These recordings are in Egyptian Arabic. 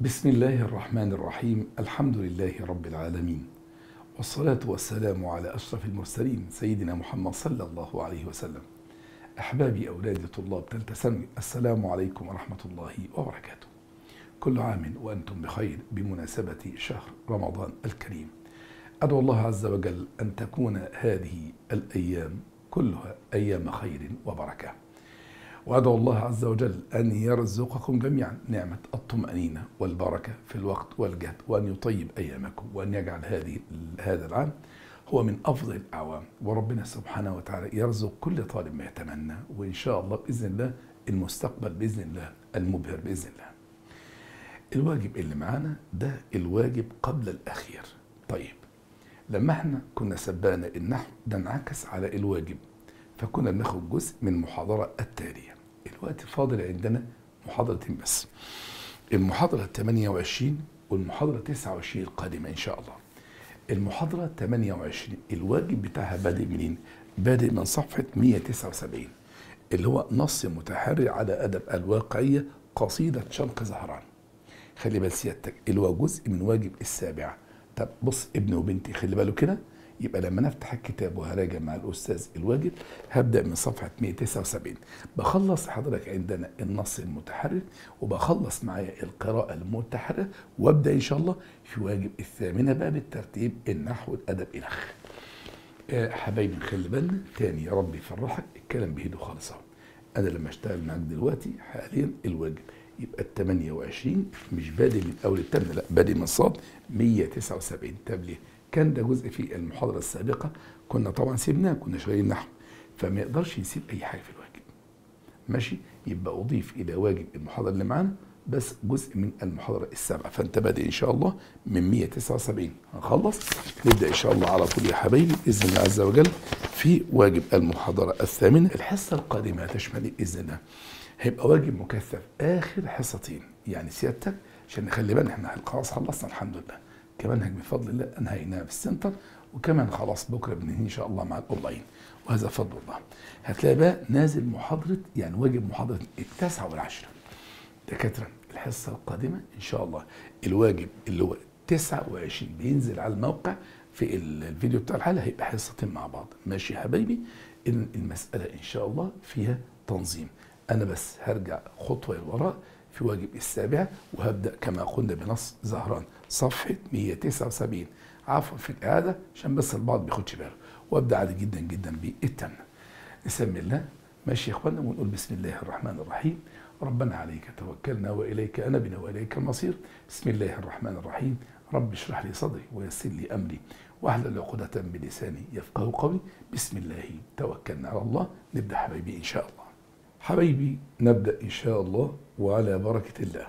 بسم الله الرحمن الرحيم الحمد لله رب العالمين والصلاة والسلام على أشرف المرسلين سيدنا محمد صلى الله عليه وسلم أحبابي أولادي طلاب تالتة ثانوي السلام عليكم ورحمة الله وبركاته كل عام وأنتم بخير بمناسبة شهر رمضان الكريم أدعو الله عز وجل أن تكون هذه الأيام كلها أيام خير وبركة وأدعو الله عز وجل أن يرزقكم جميعا نعمة الطمأنينة والبركة في الوقت والجهد وأن يطيب أيامكم وأن يجعل هذه هذا العام هو من أفضل الأعوام وربنا سبحانه وتعالى يرزق كل طالب ما يتمنى وإن شاء الله بإذن الله المستقبل بإذن الله المبهر بإذن الله الواجب اللي معانا ده الواجب قبل الأخير طيب لما احنا كنا سبقنا النحو ده انعكس على الواجب فكنا بناخد جزء من المحاضرة التالية الوقت فاضل عندنا محاضرتين بس المحاضرة 28 والمحاضرة 29 القادمة إن شاء الله المحاضرة 28 الواجب بتاعها بادئ منين؟ بادئ من صفحة 179 اللي هو نص متحرر على أدب الواقعية قصيدة شرق زهران خلي بال سيادتك اللي هو جزء من واجب السابعة طب بص ابني وبنتي خلي باله كده يبقى لما نفتح الكتاب وهراجع مع الاستاذ الواجب هبدا من صفحه 179 بخلص حضرتك عندنا النص المتحرر وبخلص معايا القراءه المتحرره وابدا ان شاء الله في واجب الثامنه بقى بالترتيب النحو الادب الخ آه حبايبي خلي بالنا تاني يا رب يفرحك الكلام بهدوء خالص اهو انا لما اشتغل معاك دلوقتي حاليا الواجب يبقى ال 28 مش بادئ من اول الترم لا بادئ من صاد 179 طب ليه؟ كان ده جزء في المحاضرة السابقة كنا طبعا سيبناه كنا شغالين نحو فما يقدرش يسيب أي حاجة في الواجب ماشي يبقى أضيف إلى واجب المحاضرة اللي معانا بس جزء من المحاضرة السابعة فأنت بادئ إن شاء الله من 179 هنخلص نبدأ إن شاء الله على طول يا حبايبي بإذن الله عز وجل في واجب المحاضرة الثامنة الحصة القادمة تشمل بإذن الله هيبقى واجب مكثف آخر حصتين يعني سيادتك عشان نخلي بالنا احنا خلاص خلصنا الحمد لله كمنهج بفضل الله انهيناه في السنتر وكمان خلاص بكره بننهي ان شاء الله مع الاونلاين وهذا فضل الله هتلاقي بقى نازل محاضره يعني واجب محاضره التاسعه والعشره دكاتره الحصه القادمه ان شاء الله الواجب اللي هو 29 بينزل على الموقع في الفيديو بتاع الحلقه هيبقى حصتين مع بعض ماشي يا حبايبي ان المساله ان شاء الله فيها تنظيم انا بس هرجع خطوه لوراء في واجب السابعة وهبدأ كما قلنا بنص زهران صفحة 179 عفوا في الإعادة عشان بس البعض بياخدش باله وابدأ عادي جدا جدا بالتامنة نسمي الله ماشي يا اخوانا ونقول بسم الله الرحمن الرحيم ربنا عليك توكلنا وإليك أنبنا وإليك المصير بسم الله الرحمن الرحيم رب اشرح لي صدري ويسر لي أمري واحلل عقدة بلساني يفقه قولي بسم الله توكلنا على الله نبدأ حبايبي إن شاء الله حبايبي نبدأ إن شاء الله وعلى بركة الله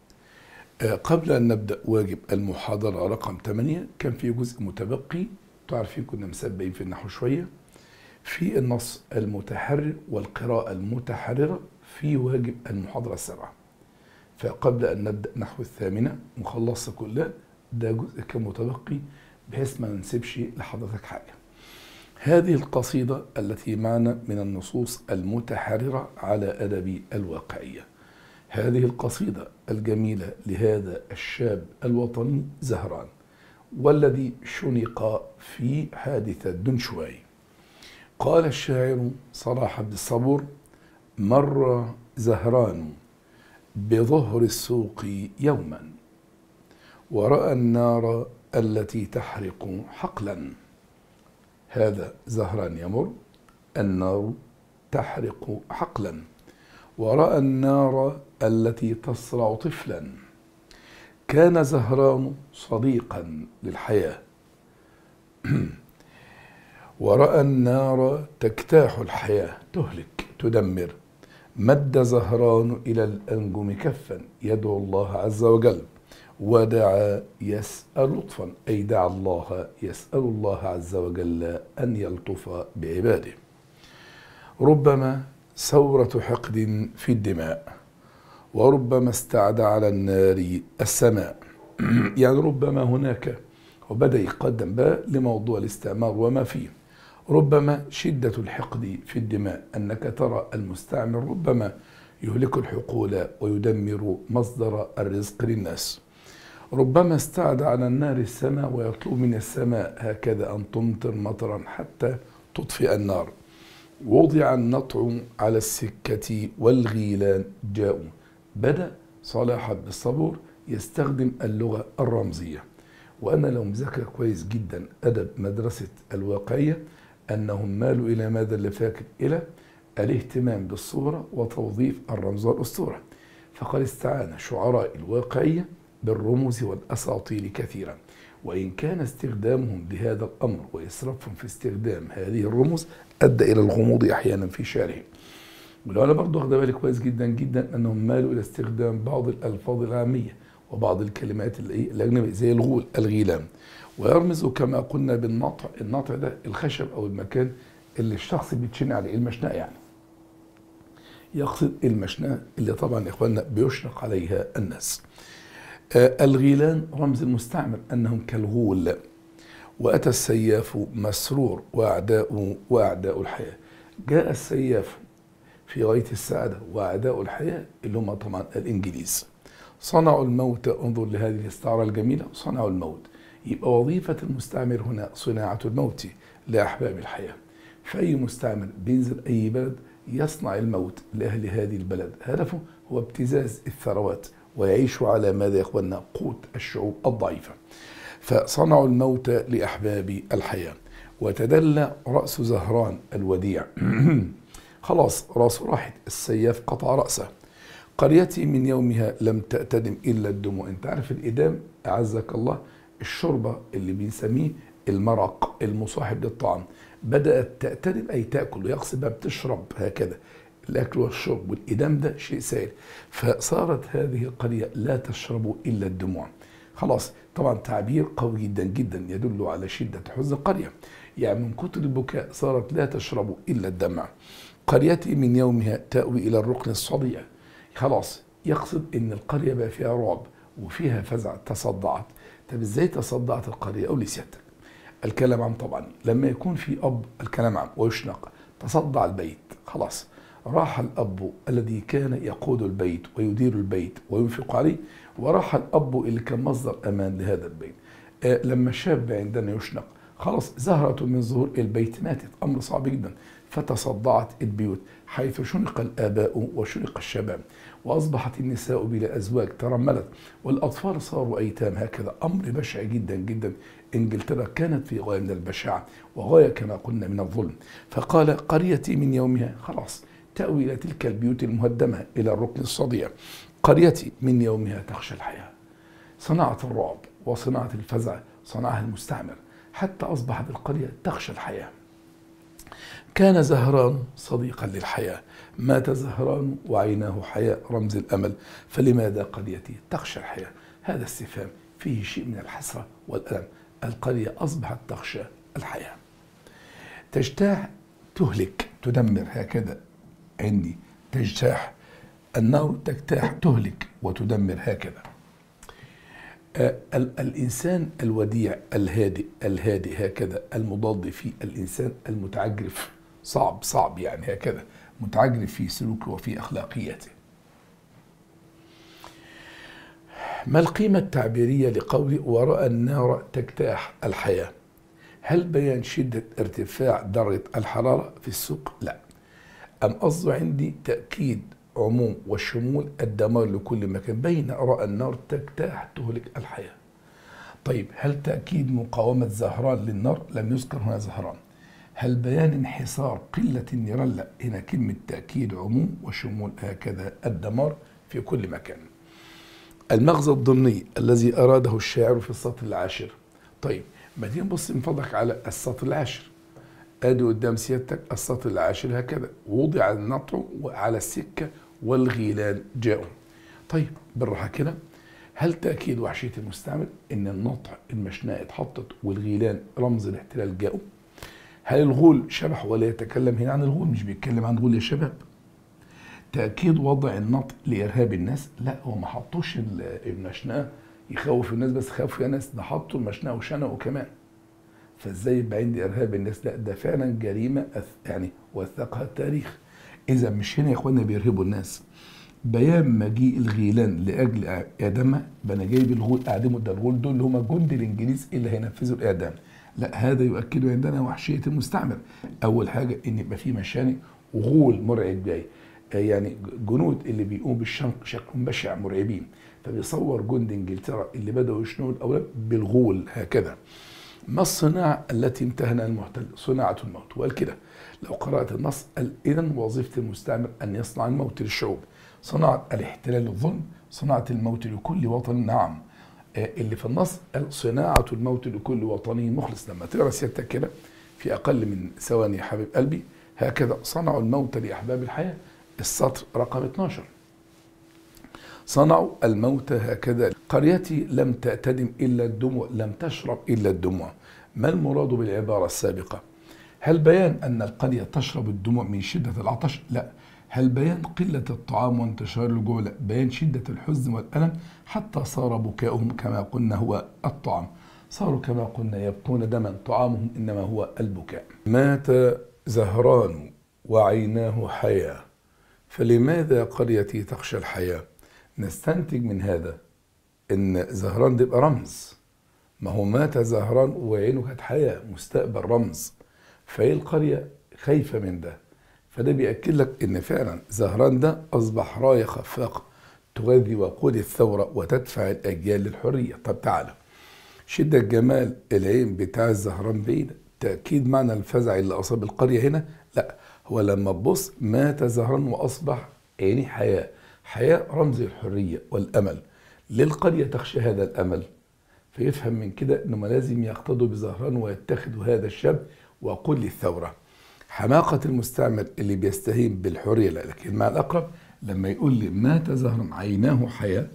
قبل أن نبدأ واجب المحاضرة رقم 8 كان في جزء متبقي تعرفين كنا مسبقين في النحو شوية في النص المتحرر والقراءة المتحررة في واجب المحاضرة السبعة فقبل أن نبدأ نحو الثامنة مخلصة كلها ده جزء كان متبقي بحيث ما ننسبش لحضرتك حاجة هذه القصيدة التي معنا من النصوص المتحررة على أدب الواقعية هذه القصيدة الجميلة لهذا الشاب الوطني زهران والذي شنق في حادثة دنشواي قال الشاعر صلاح عبد الصبور مر زهران بظهر السوق يوما ورأى النار التي تحرق حقلا هذا زهران يمر النار تحرق حقلا ورأى النار التي تصرع طفلا كان زهران صديقا للحياة ورأى النار تجتاح الحياة تهلك تدمر مد زهران إلى الأنجم كفا يدعو الله عز وجل ودعا يسأل لطفا أي دعا الله يسأل الله عز وجل أن يلطف بعباده ربما ثورة حقد في الدماء وربما استعدى على النار السماء يعني ربما هناك وبدأ يقدم بقى لموضوع الاستعمار وما فيه ربما شدة الحقد في الدماء أنك ترى المستعمر ربما يهلك الحقول ويدمر مصدر الرزق للناس ربما استعد على النار السماء ويطلب من السماء هكذا أن تمطر مطرا حتى تطفئ النار وضع النطع على السكة والغيلان جاءوا بدأ صلاح بن الصبور يستخدم اللغة الرمزية وأنا لو مذاكر كويس جدا أدب مدرسة الواقعية أنهم مالوا إلى ماذا اللي فاكر إلى الاهتمام بالصورة وتوظيف الرمز والأسطورة فقد استعان شعراء الواقعية بالرموز والأساطير كثيرا وإن كان استخدامهم لهذا الأمر وإسرافهم في استخدام هذه الرموز أدى إلى الغموض أحيانا في شعرهم ولو أنا برضه واخد بالي كويس جدا جدا أنهم مالوا إلى استخدام بعض الألفاظ العامية وبعض الكلمات الأجنبية زي الغول الغيلان ويرمز كما قلنا بالنطع النطع ده الخشب أو المكان اللي الشخص بيتشنع عليه المشنقة يعني يقصد المشنقة اللي طبعا يا إخواننا بيشنق عليها الناس آه الغيلان رمز المستعمر أنهم كالغول وأتى السياف مسرور وأعداء وأعداء الحياة جاء السياف في غاية السعادة وأعداء الحياة اللي هم طبعا الإنجليز صنعوا الموت انظر لهذه الاستعارة الجميلة صنعوا الموت يبقى وظيفة المستعمر هنا صناعة الموت لأحباب الحياة فأي مستعمر بينزل أي بلد يصنع الموت لأهل هذه البلد هدفه هو ابتزاز الثروات ويعيش على ماذا يا إخواننا قوت الشعوب الضعيفة فصنعوا الموت لأحباب الحياة وتدلى رأس زهران الوديع خلاص راسه راحت السياف قطع رأسه قريتي من يومها لم تأتدم إلا الدموع أنت عارف الإدام أعزك الله الشوربة اللي بنسميه المرق المصاحب للطعام بدأت تأتدم أي تأكل ويقصد بقى بتشرب هكذا الأكل والشرب والإدام ده شيء سائل فصارت هذه القرية لا تشرب إلا الدموع خلاص طبعا تعبير قوي جدا جدا يدل على شدة حزن القرية يعني من كتر البكاء صارت لا تشرب إلا الدمع قريتي من يومها تأوي إلى الركن الصديع خلاص يقصد ان القريه بقى فيها رعب وفيها فزع تصدعت طب ازاي تصدعت القريه اقول لسيادتك الكلام عام طبعا لما يكون في اب الكلام عام ويشنق تصدع البيت خلاص راح الاب الذي كان يقود البيت ويدير البيت وينفق عليه وراح الاب اللي كان مصدر امان لهذا البيت آه لما الشاب عندنا يشنق خلاص زهرة من زهور البيت ماتت أمر صعب جدا فتصدعت البيوت حيث شنق الآباء وشنق الشباب وأصبحت النساء بلا أزواج ترملت والأطفال صاروا أيتام هكذا أمر بشع جدا جدا إنجلترا كانت في غاية من البشاعة وغاية كما قلنا من الظلم فقال قريتي من يومها خلاص تأوي إلى تلك البيوت المهدمة إلى الركن الصديع قريتي من يومها تخشى الحياة صناعة الرعب وصناعة الفزع صنعها المستعمر حتى أصبحت القرية تخشى الحياة كان زهران صديقا للحياة مات زهران وعيناه حياء رمز الأمل فلماذا قريتي تخشى الحياة هذا استفهام فيه شيء من الحسرة والألم القرية أصبحت تخشى الحياة تجتاح تهلك تدمر هكذا عندي تجتاح النار تجتاح تهلك وتدمر هكذا الإنسان الوديع الهادئ الهادئ هكذا المضاد في الإنسان المتعجرف صعب صعب يعني هكذا متعجرف في سلوكه وفي أخلاقياته ما القيمة التعبيرية لقول وراء النار تجتاح الحياة هل بيان شدة ارتفاع درجة الحرارة في السوق؟ لا أم قصده عندي تأكيد عموم وشمول الدمار لكل مكان بين وراء النار تجتاح تهلك الحياة طيب هل تأكيد مقاومة زهران للنار لم يذكر هنا زهران هل بيان انحصار قلة النيران لا هنا كلمة تأكيد عموم وشمول هكذا الدمار في كل مكان المغزى الضمني الذي أراده الشاعر في السطر العاشر طيب ما تيجي نبص من فضلك على السطر العاشر ادي قدام سيادتك السطر العاشر هكذا وضع النطع على السكة والغيلان جاءوا طيب بالراحة كده هل تأكيد وحشية المستعمر إن النطع المشناء اتحطت والغيلان رمز الاحتلال جاءوا هل الغول شبح ولا يتكلم هنا عن الغول مش بيتكلم عن غول يا شباب تأكيد وضع النطق لإرهاب الناس لا هو ما حطوش المشنقة يخوف الناس بس خافوا ناس ده حطوا المشنقة وشنقوا كمان فازاي يبقى عندي إرهاب الناس لا ده فعلا جريمة يعني وثقها التاريخ إذا مش هنا يا إخوانا بيرهبوا الناس بيان مجيء الغيلان لاجل اعدامها انا جايب الغول اعدمه ده الغول دول اللي هم جند الانجليز اللي هينفذوا الاعدام لا هذا يؤكد عندنا وحشيه المستعمر اول حاجه ان يبقى في مشانق غول مرعب جاي يعني جنود اللي بيقوموا بالشنق شكلهم بشع مرعبين فبيصور جند انجلترا اللي بداوا يشنوا الاولاد بالغول هكذا ما الصناعة التي امتهنها المحتل؟ صناعة الموت، وقال كده لو قرأت النص قال إذا وظيفة المستعمر أن يصنع الموت للشعوب، صناعة الاحتلال للظلم، صناعة الموت لكل وطن نعم، اللي في النص قال صناعة الموت لكل وطني مخلص، لما تقرأ سيادتك كده في أقل من ثواني يا حبيب قلبي هكذا صنعوا الموت لأحباب الحياة، السطر رقم 12 صنعوا الموت هكذا قريتي لم تأتدم إلا الدموع لم تشرب إلا الدموع ما المراد بالعبارة السابقة هل بيان أن القرية تشرب الدموع من شدة العطش لا هل بيان قلة الطعام وانتشار الجوع لا بيان شدة الحزن والألم حتى صار بكاؤهم كما قلنا هو الطعام صاروا كما قلنا يبكون دما طعامهم إنما هو البكاء مات زهران وعيناه حياة فلماذا قريتي تخشى الحياه نستنتج من هذا ان زهران ده يبقى رمز ما هو مات زهران وعينه كانت حياه مستقبل رمز فهي القريه خايفه من ده فده بيأكد لك ان فعلا زهران ده اصبح رايه خفاقه تغذي وقود الثوره وتدفع الاجيال للحريه طب تعالى شده جمال العين بتاع الزهران بعيد تاكيد معنى الفزع اللي اصاب القريه هنا لا هو لما تبص مات زهران واصبح عيني حياه حياة رمز الحرية والأمل للقرية تخشى هذا الأمل فيفهم من كده أنه لازم يقتضوا بزهران ويتخذوا هذا الشاب وقل الثورة حماقة المستعمر اللي بيستهين بالحرية لا لكن مع الأقرب لما يقول لي مات زهرا عيناه حياة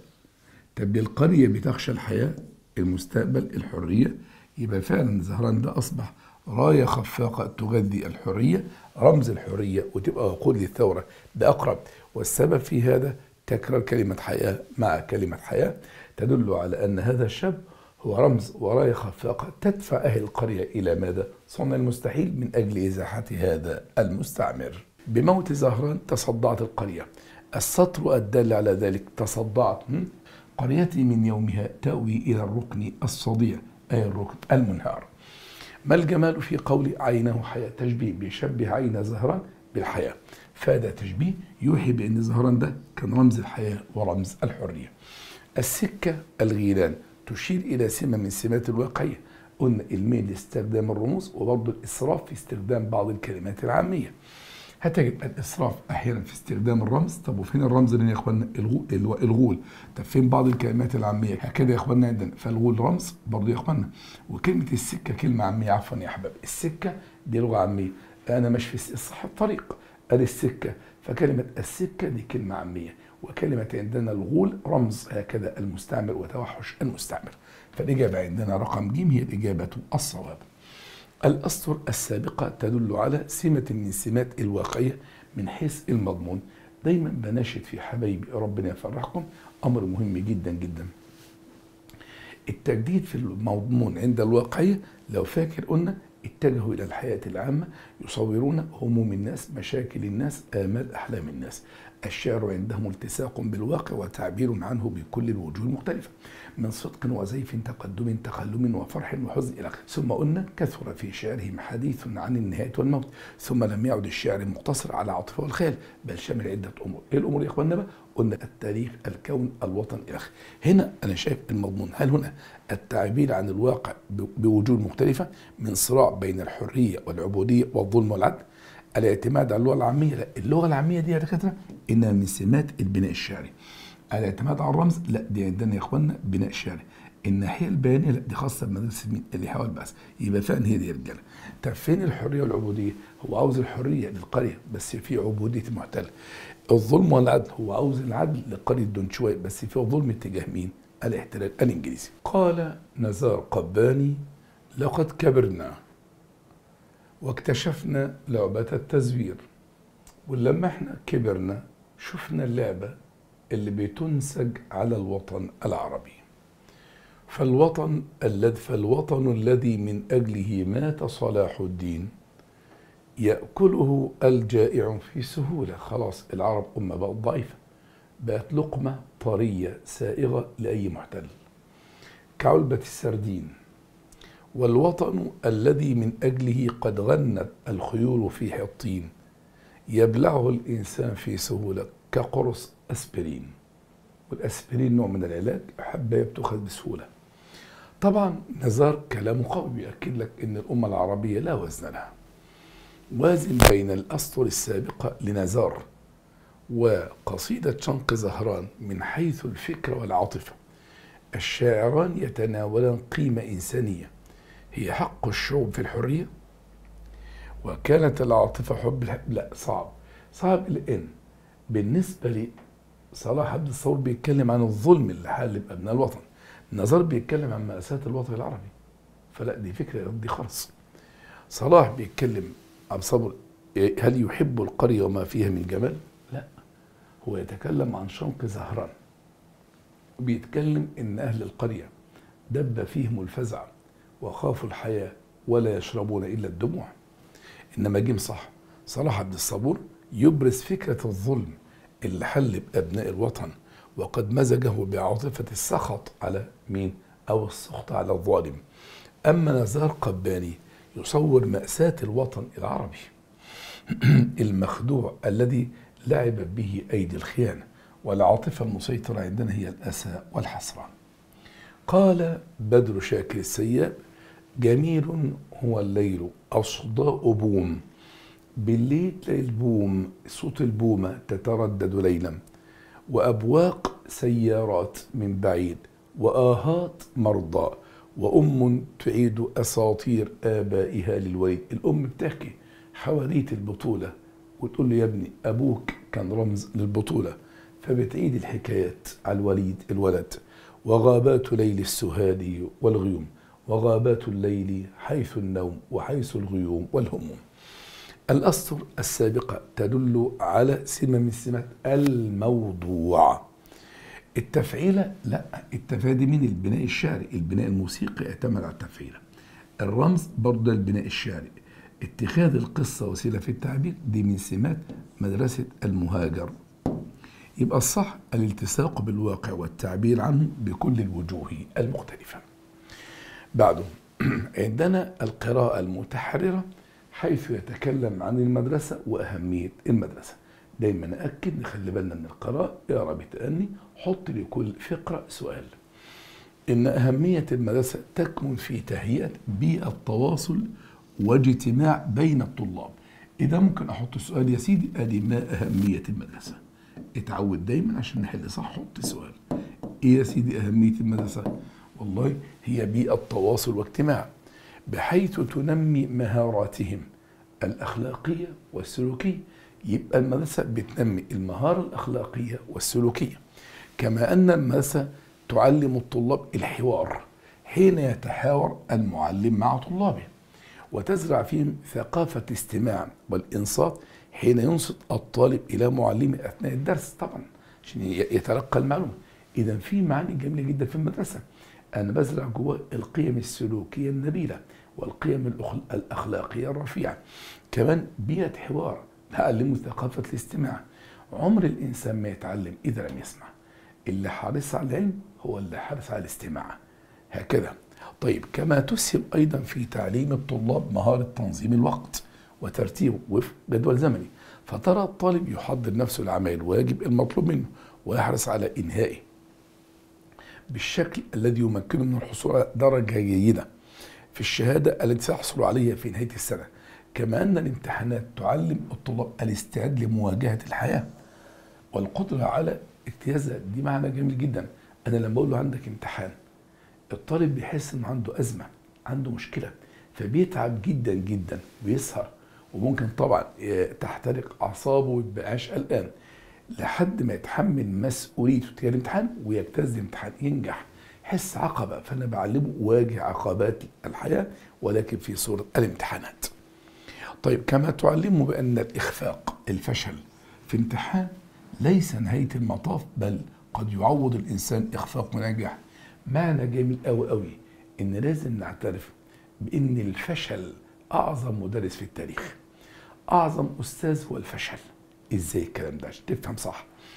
طب القرية بتخشى الحياة المستقبل الحرية يبقى فعلا زهران ده أصبح راية خفاقة تغذي الحرية رمز الحرية وتبقى وقود للثورة ده أقرب والسبب في هذا تكرار كلمة حياة مع كلمة حياة تدل على أن هذا الشاب هو رمز وراية خفاقة تدفع أهل القرية إلى ماذا؟ صنع المستحيل من أجل إزاحة هذا المستعمر بموت زهران تصدعت القرية السطر الدال على ذلك تصدعت قريتي من يومها تأوي إلى الركن الصديع أي الركن المنهار ما الجمال في قول عينه حياة تشبيه بيشبه عين زهران بالحياة فهذا تشبيه يوحي بأن زهران ده كان رمز الحياة ورمز الحرية السكة الغيلان تشير إلى سمة من سمات الواقعية قلنا الميل لاستخدام الرموز وبرضه الإسراف في استخدام بعض الكلمات العامية هتجد الإسراف أحيانا في استخدام الرمز طب وفين الرمز اللي يا إخواننا الغول, الغول طب فين بعض الكلمات العامية هكذا يا إخواننا عندنا فالغول رمز برضه يا إخواننا وكلمة السكة كلمة عامية عفوا يا أحباب السكة دي لغة عامية أنا مش في صح الطريق ادي السكه فكلمه السكه دي كلمه عاميه وكلمه عندنا الغول رمز هكذا المستعمر وتوحش المستعمر فالاجابه عندنا رقم ج هي الاجابه الصواب الاسطر السابقه تدل على سمه من سمات الواقعيه من حيث المضمون دايما بناشد في حبايبي ربنا يفرحكم امر مهم جدا جدا التجديد في المضمون عند الواقعيه لو فاكر قلنا اتجهوا إلى الحياة العامة يصورون هموم الناس مشاكل الناس آمال أحلام الناس الشعر عندهم التصاق بالواقع وتعبير عنه بكل الوجوه المختلفة من صدق وزيف تقدم تخلم وفرح وحزن إلى ثم قلنا كثر في شعرهم حديث عن النهاية والموت ثم لم يعد الشعر مقتصر على عاطفة والخيال بل شمل عدة أمور إيه الأمور يا إخواننا بقى قلنا التاريخ الكون الوطن إلى آخره هنا أنا شايف المضمون هل هنا التعبير عن الواقع بوجوه مختلفة من صراع بين الحرية والعبودية والظلم والعدل الاعتماد على اللغة العامية لا اللغة العامية دي يا دكاترة إنها من سمات البناء الشعري الاعتماد على الرمز لا دي عندنا يا اخوانا بناء شعري الناحيه البيانيه لا دي خاصه بمدرسه مين اللي حاول بس يبقى فعلا هي دي يا رجاله طب فين الحريه والعبوديه هو عاوز الحريه للقريه بس في عبوديه المحتل الظلم والعدل هو عاوز العدل لقريه دون شويه بس في ظلم اتجاه مين الاحتلال الانجليزي قال نزار قباني لقد كبرنا واكتشفنا لعبة التزوير ولما احنا كبرنا شفنا اللعبة اللي بتنسج على الوطن العربي فالوطن الذي فالوطن الذي من اجله مات صلاح الدين ياكله الجائع في سهوله خلاص العرب امه بقت ضعيفه بقت لقمة طرية سائغة لأي محتل كعلبة السردين والوطن الذي من أجله قد غنت الخيول في حطين يبلعه الإنسان في سهولة كقرص أسبرين والأسبرين نوع من العلاج حباية بتؤخذ بسهولة طبعا نزار كلامه قوي بيأكد لك أن الأمة العربية لا وزن لها وازن بين الأسطر السابقة لنزار وقصيدة شنق زهران من حيث الفكر والعاطفة الشاعران يتناولان قيمة إنسانية هي حق الشعوب في الحرية وكانت العاطفة حب الحب لا صعب صعب لأن بالنسبة لصلاح عبد الصور بيتكلم عن الظلم اللي حال بأبناء الوطن نزار بيتكلم عن مأساة الوطن العربي فلا دي فكرة دي خالص صلاح بيتكلم عن صبر هل يحب القرية وما فيها من جمال؟ لا هو يتكلم عن شنق زهران بيتكلم ان اهل القرية دب فيهم الفزع وخافوا الحياة ولا يشربون الا الدموع انما جيم صح صلاح عبد الصبور يبرز فكرة الظلم اللي حل بأبناء الوطن وقد مزجه بعاطفة السخط على مين أو السخط على الظالم أما نزار قباني يصور مأساة الوطن العربي المخدوع الذي لعبت به أيدي الخيانة والعاطفة المسيطرة عندنا هي الأسى والحسرة قال بدر شاكر السياب جميل هو الليل أصداء بوم بالليل تلاقي البوم صوت البومة تتردد ليلا وأبواق سيارات من بعيد وآهات مرضى وأم تعيد أساطير آبائها للوليد الأم بتحكي حوالية البطولة وتقول له يا ابني أبوك كان رمز للبطولة فبتعيد الحكايات على الوليد الولد وغابات ليل السهاد والغيوم وغابات الليل حيث النوم وحيث الغيوم والهموم الأسطر السابقة تدل على سمة من سمات الموضوع التفعيلة لا التفادي من البناء الشعري البناء الموسيقي اعتمد على التفعيلة الرمز برضه البناء الشعري اتخاذ القصة وسيلة في التعبير دي من سمات مدرسة المهاجر يبقى الصح الالتصاق بالواقع والتعبير عنه بكل الوجوه المختلفة بعده عندنا القراءة المتحررة حيث يتكلم عن المدرسة وأهمية المدرسة دايما نأكد نخلي بالنا من القراءة اقرا بتأني حط لكل فقرة سؤال إن أهمية المدرسة تكمن في تهيئة بيئة تواصل واجتماع بين الطلاب إذا ممكن أحط السؤال يا سيدي أدي ما أهمية المدرسة اتعود دايما عشان نحل صح حط سؤال إيه يا سيدي أهمية المدرسة والله هي بيئة تواصل واجتماع بحيث تنمي مهاراتهم الأخلاقية والسلوكية يبقى المدرسة بتنمي المهارة الأخلاقية والسلوكية كما أن المدرسة تعلم الطلاب الحوار حين يتحاور المعلم مع طلابه وتزرع فيهم ثقافة الاستماع والإنصات حين ينصت الطالب إلى معلمه أثناء الدرس طبعا عشان يتلقى المعلومة إذا في معاني جميلة جدا في المدرسة أنا بزرع جواه القيم السلوكية النبيلة والقيم الأخلاقية الرفيعة كمان بيئة حوار نعلمه ثقافة الاستماع عمر الإنسان ما يتعلم إذا لم يسمع اللي حريص على العلم هو اللي حريص على الاستماع هكذا طيب كما تسهم أيضا في تعليم الطلاب مهارة تنظيم الوقت وترتيبه وفق جدول زمني فترى الطالب يحضر نفسه لعمل الواجب المطلوب منه ويحرص على إنهائه بالشكل الذي يمكنه من الحصول على درجة جيدة في الشهادة التي سيحصل عليها في نهاية السنة كما أن الامتحانات تعلم الطلاب الاستعداد لمواجهة الحياة والقدرة على اجتيازها دي معنى جميل جدا أنا لما بقول له عندك امتحان الطالب بيحس إنه عنده أزمة عنده مشكلة فبيتعب جدا جدا ويسهر وممكن طبعا تحترق أعصابه ويبقاش قلقان لحد ما يتحمل مسؤوليته تجاه الامتحان ويجتاز الامتحان ينجح حس عقبة فأنا بعلمه واجه عقبات الحياة ولكن في صورة الامتحانات طيب كما تعلمه بأن الإخفاق الفشل في امتحان ليس نهاية المطاف بل قد يعوض الإنسان إخفاق ونجاح معنى جميل قوي قوي إن لازم نعترف بأن الفشل أعظم مدرس في التاريخ أعظم أستاذ هو الفشل إزاي الكلام ده عشان تفهم صح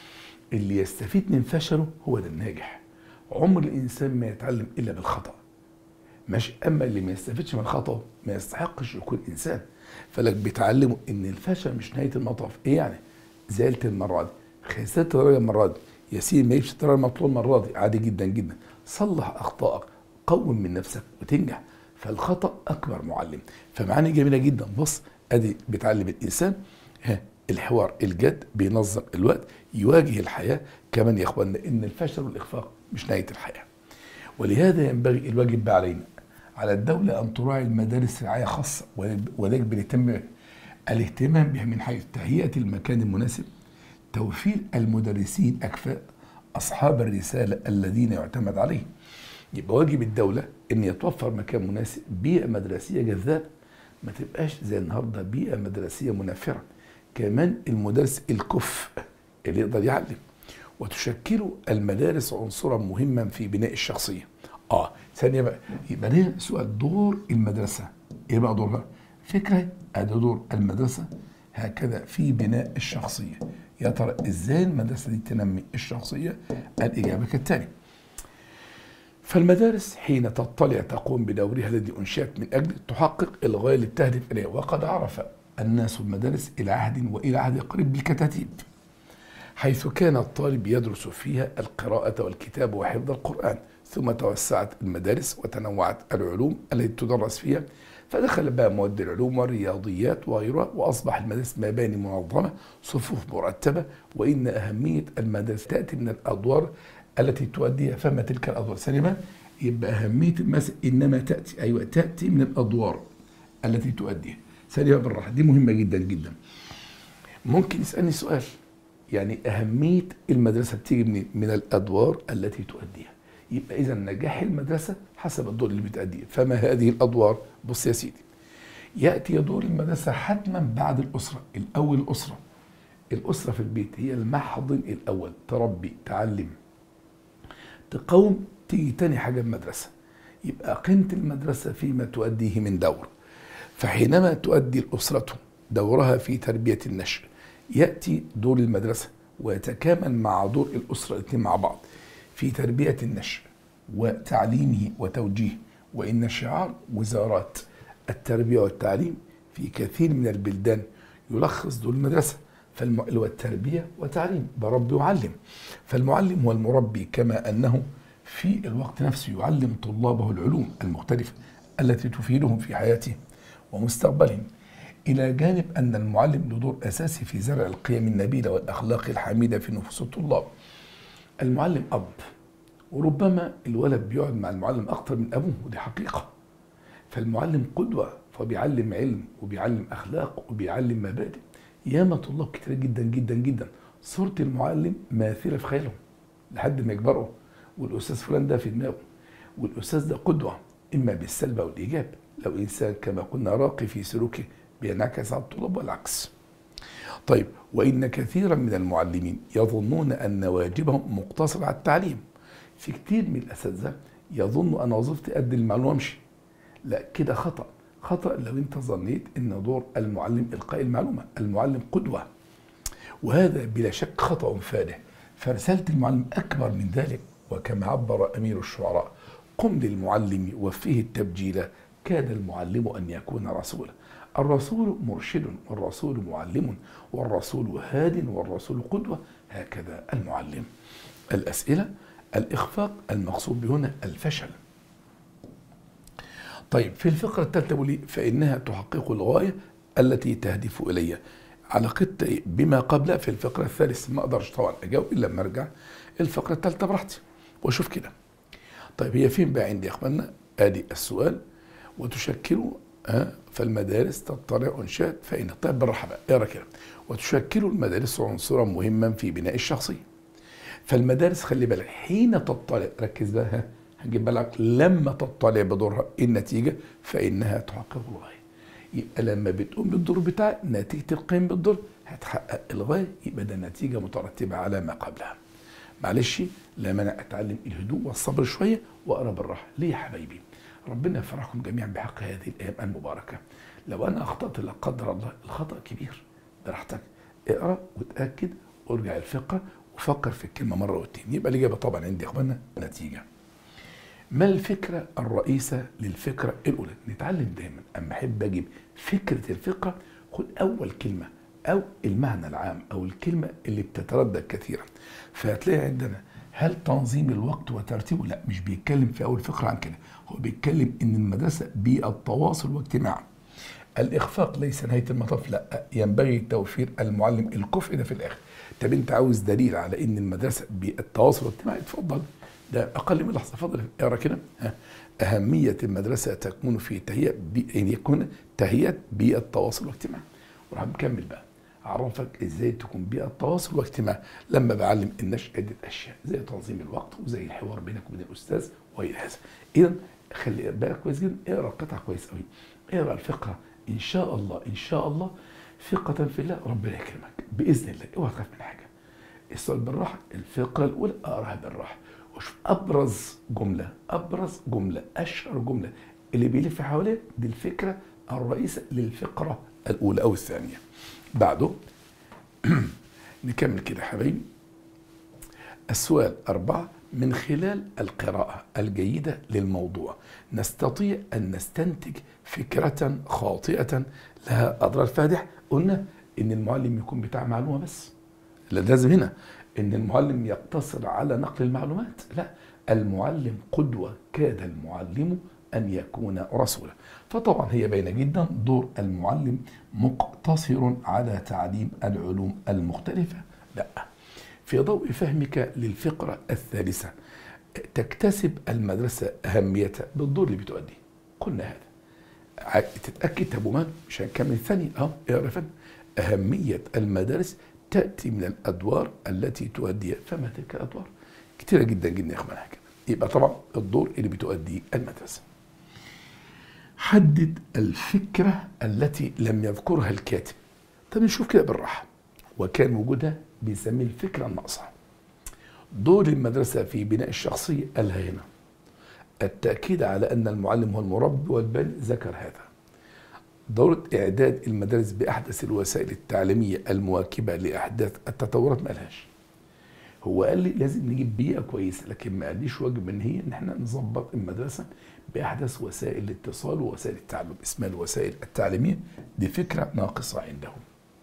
اللي يستفيد من فشله هو ده الناجح عمر الانسان ما يتعلم الا بالخطا مش اما اللي ما يستفيدش من خطأه ما يستحقش يكون انسان فلك بيتعلموا ان الفشل مش نهايه المطاف ايه يعني زعلت المره دي خسرت الدرجه المره دي يا سيدي ما يجيبش الدرجه المطلوبه المره دي عادي جدا جدا صلح اخطائك قوم من نفسك وتنجح فالخطا اكبر معلم فمعاني جميله جدا بص ادي بتعلم الانسان ها الحوار الجد بينظم الوقت يواجه الحياه كمان يا اخوانا ان الفشل والاخفاق مش نهايه الحياه ولهذا ينبغي الواجب بقى علينا على الدولة أن تراعي المدارس رعاية خاصة وذلك بنهتم الاهتمام بها من حيث تهيئة المكان المناسب توفير المدرسين أكفاء أصحاب الرسالة الذين يعتمد عليهم يبقى واجب الدولة أن يتوفر مكان مناسب بيئة مدرسية جذابة ما تبقاش زي النهارده بيئة مدرسية منفرة كمان المدرس الكفء اللي يقدر يعلم وتشكل المدارس عنصرا مهما في بناء الشخصية اه ثانية بقى يبقى ده سؤال دور المدرسة ايه بقى دورها؟ فكرة ادي دور المدرسة هكذا في بناء الشخصية يا ترى ازاي المدرسة دي تنمي الشخصية؟ الإجابة كالتالي فالمدارس حين تطلع تقوم بدورها الذي أنشئت من أجل تحقق الغاية التي تهدف إليها وقد عرف الناس المدارس إلى عهد وإلى عهد قريب بالكتاتيب حيث كان الطالب يدرس فيها القراءة والكتاب وحفظ القرآن ثم توسعت المدارس وتنوعت العلوم التي تدرس فيها فدخل بقى مواد العلوم والرياضيات وغيرها واصبح المدارس مباني منظمه صفوف مرتبه وان اهميه المدارس تاتي من الادوار التي تؤديها فما تلك الادوار سليمه يبقى اهميه المدارس انما تاتي ايوه تاتي من الادوار التي تؤديها سليمه بالراحه دي مهمه جدا جدا ممكن يسالني سؤال يعني اهميه المدرسه بتيجي من من الادوار التي تؤديها يبقى اذا نجاح المدرسه حسب الدور اللي بتأديه فما هذه الادوار بص يا سيدي ياتي دور المدرسه حتما بعد الاسره الاول الاسره الاسره في البيت هي المحضن الاول تربي تعلم تقوم تيجي تاني حاجه المدرسه يبقى قيمه المدرسه فيما تؤديه من دور فحينما تؤدي الاسره دورها في تربيه النشء ياتي دور المدرسه ويتكامل مع دور الاسره الاثنين مع بعض في تربية النشء وتعليمه وتوجيهه وإن شعار وزارات التربية والتعليم في كثير من البلدان يلخص دور المدرسة والتربية وتعليم بربي وعلم فالمعلم هو المربي كما أنه في الوقت نفسه يعلم طلابه العلوم المختلفة التي تفيدهم في حياتهم ومستقبلهم إلى جانب أن المعلم له دور أساسي في زرع القيم النبيلة والأخلاق الحميدة في نفوس الطلاب المعلم أب وربما الولد بيقعد مع المعلم أكتر من أبوه ودي حقيقة فالمعلم قدوة فبيعلم علم وبيعلم أخلاق وبيعلم مبادئ ياما طلاب كتير جدا جدا جدا صورة المعلم ماثلة في خيالهم لحد ما يكبروا والأستاذ فلان ده في دماغه والأستاذ ده قدوة إما بالسلب أو الإيجاب لو إنسان كما قلنا راقي في سلوكه بينعكس على الطلاب والعكس طيب وإن كثيرا من المعلمين يظنون أن واجبهم مقتصر على التعليم في كثير من الأساتذة يظن أن وظيفتي أدي المعلومة أمشي لا كده خطأ خطأ لو أنت ظنيت أن دور المعلم إلقاء المعلومة المعلم قدوة وهذا بلا شك خطأ فادح فرسالة المعلم أكبر من ذلك وكما عبر أمير الشعراء قم للمعلم وفيه التبجيل كاد المعلم أن يكون رسولا الرسول مرشد والرسول معلم والرسول هاد والرسول قدوة هكذا المعلم الأسئلة الإخفاق المقصود هنا الفشل طيب في الفقرة الثالثة بولي فإنها تحقق الغاية التي تهدف إليها علاقتها بما قبل في الفقرة الثالثة ما أقدرش طبعا أجاوب إلا لما أرجع الفقرة الثالثة براحتي وأشوف كده طيب هي فين بقى عندي يا إخواننا آدي السؤال وتشكل فالمدارس تطلع انشاء فإن طيب بالراحة بقى اقرا كده وتشكل المدارس عنصرا مهما في بناء الشخصية فالمدارس خلي بالك حين تطلع ركز بقى هنجيب بالك لما تطلع بدورها النتيجة فإنها تحقق الغاية يبقى لما بتقوم بالدور بتاعك نتيجة القيام بالدور هتحقق الغاية يبقى ده نتيجة مترتبة على ما قبلها معلش لما انا اتعلم الهدوء والصبر شويه واقرا بالراحه ليه يا حبايبي ربنا يفرحكم جميعا بحق هذه الايام المباركه لو انا اخطات لا قدر الله الخطا كبير براحتك اقرا وتاكد وارجع الفقه وفكر في الكلمه مره واتنين يبقى الاجابه طبعا عندي يا اخوانا نتيجه ما الفكره الرئيسه للفكره الاولى نتعلم دايما اما احب اجيب فكره الفكره خد اول كلمه او المعنى العام او الكلمه اللي بتتردد كثيرا فهتلاقي عندنا هل تنظيم الوقت وترتيبه لا مش بيتكلم في اول فقره عن كده هو بيتكلم ان المدرسه بيئه تواصل واجتماع الاخفاق ليس نهايه المطاف لا ينبغي توفير المعلم الكفء ده في الاخر طب انت عاوز دليل على ان المدرسه بيئه تواصل واجتماعي اتفضل ده اقل من لحظه اتفضل اقرا كده اهميه المدرسه تكمن في تهيئه ان يكون تهيئه بيئه تواصل واجتماع وراح مكمل بقى اعرفك ازاي تكون بيئه تواصل واجتماع لما بعلم الناس عده اشياء زي تنظيم الوقت وزي الحوار بينك وبين الاستاذ والى هذا اذا خلي بالك كويس جدا اقرا القطعه كويس قوي اقرا الفقره ان شاء الله ان شاء الله ثقة في الله ربنا يكرمك بإذن الله اوعى تخاف من حاجة السؤال بالراحة الفقرة الأولى أقراها بالراحة وشوف أبرز جملة أبرز جملة أشهر جملة اللي بيلف حواليها دي الفكرة الرئيسة للفقرة الأولى أو الثانية بعده نكمل كده حبايبي السؤال أربعة من خلال القراءة الجيدة للموضوع نستطيع أن نستنتج فكرة خاطئة لها أضرار فادحة قلنا إن المعلم يكون بتاع معلومة بس لا لازم هنا إن المعلم يقتصر على نقل المعلومات لا المعلم قدوة كاد المعلم أن يكون رسولا فطبعا هي باينة جدا دور المعلم مقتصر على تعليم العلوم المختلفة لا في ضوء فهمك للفقرة الثالثة تكتسب المدرسة أهميتها بالدور اللي بتؤديه قلنا هذا تتأكد أبو مان مش هنكمل الثاني أهو اقرا فن أهمية المدارس تأتي من الأدوار التي تؤديها فما تلك الأدوار كتيرة جدا جدا يا إخوان حاجة يبقى طبعا الدور اللي بتؤديه المدرسة حدد الفكرة التي لم يذكرها الكاتب طب نشوف كده بالراحة وكان وجودها بيسميه الفكرة الناقصة دور المدرسة في بناء الشخصية قالها هنا التأكيد على أن المعلم هو المربي والباني ذكر هذا دورة إعداد المدارس بأحدث الوسائل التعليمية المواكبة لأحداث التطورات ما قالهاش هو قال لي لازم نجيب بيئة كويسة لكن ما قاليش واجب ان هي ان احنا نظبط المدرسة بأحدث وسائل الاتصال ووسائل التعلم اسمها الوسائل التعليمية دي فكرة ناقصة عندهم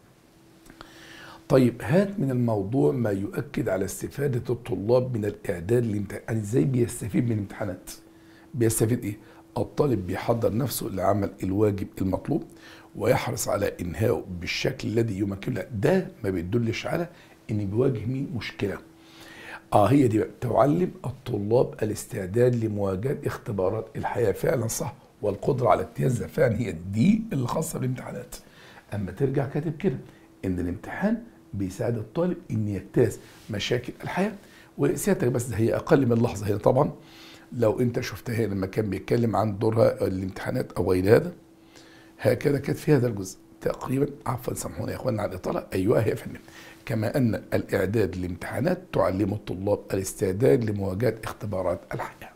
طيب هات من الموضوع ما يؤكد على استفادة الطلاب من الإعداد للامتحان يعني ازاي بيستفيد من الامتحانات بيستفيد ايه الطالب بيحضر نفسه لعمل الواجب المطلوب ويحرص على انهائه بالشكل الذي يمكنه ده ما بيدلش على ان بيواجه مين مشكله اه هي دي بقى تعلم الطلاب الاستعداد لمواجهه اختبارات الحياه فعلا صح والقدره على اجتيازها فعلا هي دي اللي خاصه بالامتحانات اما ترجع كاتب كده ان الامتحان بيساعد الطالب ان يجتاز مشاكل الحياه وسيادتك بس ده هي اقل من لحظه هنا طبعا لو انت شفتها لما كان بيتكلم عن دورها الامتحانات او غير هذا هكذا كانت في هذا الجزء تقريبا عفوا سامحونا يا اخواننا على الاطاله ايوه هي فندم كما ان الاعداد للامتحانات تعلم الطلاب الاستعداد لمواجهه اختبارات الحياه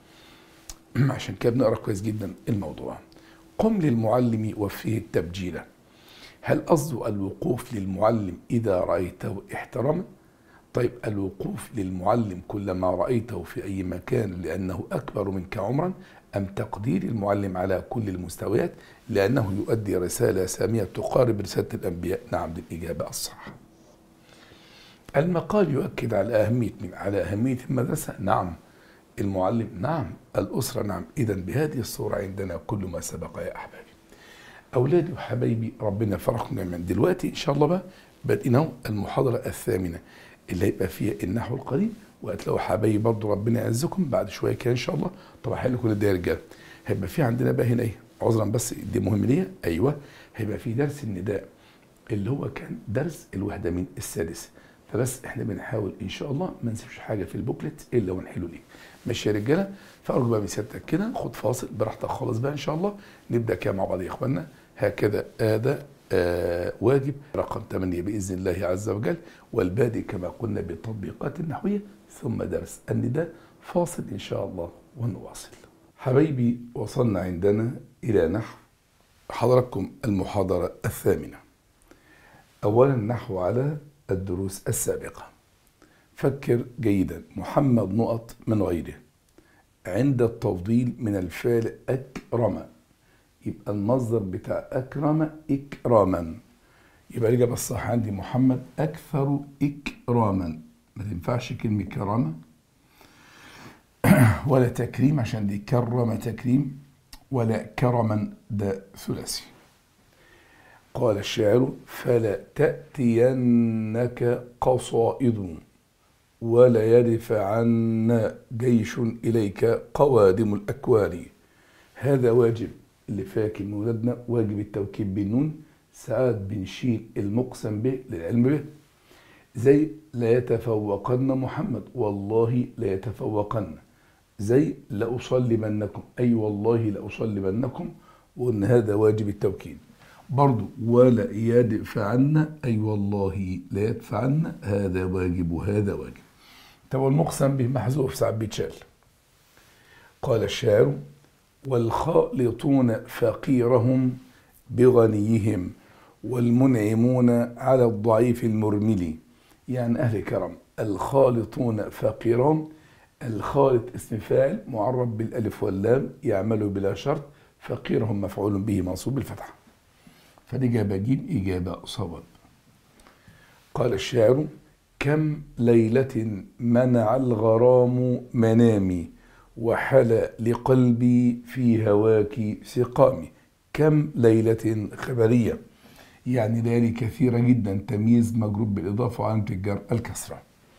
عشان كده بنقرا كويس جدا الموضوع قم للمعلم وفيه التبجيله هل قصده الوقوف للمعلم اذا رايته احترما طيب الوقوف للمعلم كلما رأيته في أي مكان لأنه أكبر منك عمرا أم تقدير المعلم على كل المستويات لأنه يؤدي رسالة سامية تقارب رسالة الأنبياء نعم دي الإجابة الصح المقال يؤكد على أهمية من على أهمية المدرسة نعم المعلم نعم الأسرة نعم إذا بهذه الصورة عندنا كل ما سبق يا أحبابي أولادي وحبايبي ربنا يفرحكم من دلوقتي إن شاء الله بقى بدأنا المحاضرة الثامنة اللي هيبقى فيها النحو القديم وهتلاقوا حبايبي برضه ربنا يعزكم بعد شويه كده ان شاء الله طبعا حلو كل ده يا رجاله هيبقى في عندنا بقى هنا ايه عذرا بس دي مهم ليا ايوه هيبقى في درس النداء اللي هو كان درس الوحده من السادسه فبس احنا بنحاول ان شاء الله ما نسيبش حاجه في البوكلت الا ونحله ليه ماشي يا رجاله فارجو بقى من سيادتك كده خد فاصل براحتك خالص بقى ان شاء الله نبدا كده مع بعض يا اخوانا هكذا هذا آه واجب رقم 8 بإذن الله عز وجل والبادئ كما قلنا بالتطبيقات النحوية ثم درس النداء فاصل إن شاء الله ونواصل حبايبي وصلنا عندنا إلى نحو حضراتكم المحاضرة الثامنة أولا نحو على الدروس السابقة فكر جيدا محمد نقط من غيره عند التفضيل من الفعل أكرم يبقى المصدر بتاع أكرم إكراما يبقى الإجابة الصح عندي محمد أكثر إكراما ما تنفعش كلمة كرامة ولا تكريم عشان دي كرم تكريم ولا كرما ده ثلاثي قال الشاعر فلا تأتينك قصائد ولا يدفعن جيش إليك قوادم الأكوان هذا واجب اللي فاكر من ولادنا واجب التوكيد بالنون ساعات بنشيل المقسم به للعلم به زي لا يتفوقن محمد والله لا يتفوقن زي لأصلبنكم أي والله لأصلبنكم وأن هذا واجب التوكيد برضو ولا يدفعن أي والله لا يدفعن هذا واجب وهذا واجب طب المقسم به محذوف ساعات بيتشال قال الشاعر والخالطون فقيرهم بغنيهم والمنعمون على الضعيف المرمل يعني أهل كرم الخالطون فقيرهم الخالط اسم فاعل معرب بالالف واللام يعمل بلا شرط فقيرهم مفعول به منصوب بالفتحه فالإجابة جيم إجابة صواب قال الشاعر كم ليلة منع الغرام منامي وحل لقلبي في هواك سقامي كم ليلة خبرية يعني ليالي كثيرة جدا تمييز مجروب بالإضافة وعلامة الجر الكسرة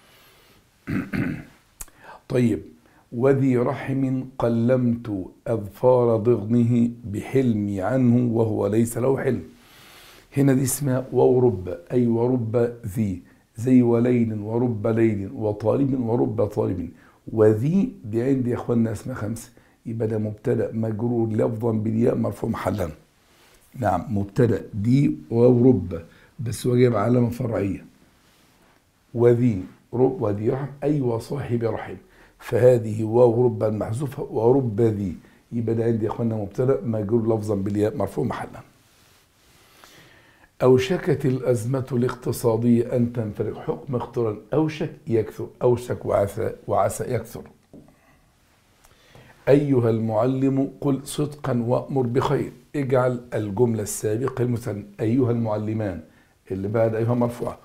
طيب وذي رحم قلمت أظفار ضغنه بحلمي عنه وهو ليس له حلم هنا دي اسمها ورب أي ورب ذي زي وليل ورب ليل وطالب ورب طالب وذي دي عندي يا اخوانا اسمها خمسه يبقى ده مبتدا مجرور لفظا بالياء مرفوع محلا نعم مبتدا دي ورب بس هو جايب علامه فرعيه وذي رب وذي رحم اي وصاحب رحم فهذه واو رب المحذوفه ورب ذي يبقى ده عندي يا اخوانا مبتدا مجرور لفظا بالياء مرفوع محلا أوشكت الأزمة الاقتصادية أن تنفرج حكم اخترا أوشك يكثر أوشك وعسى, وعسى يكثر أيها المعلم قل صدقا وأمر بخير اجعل الجملة السابقة المثنى أيها المعلمان اللي بعد أيها مرفوعة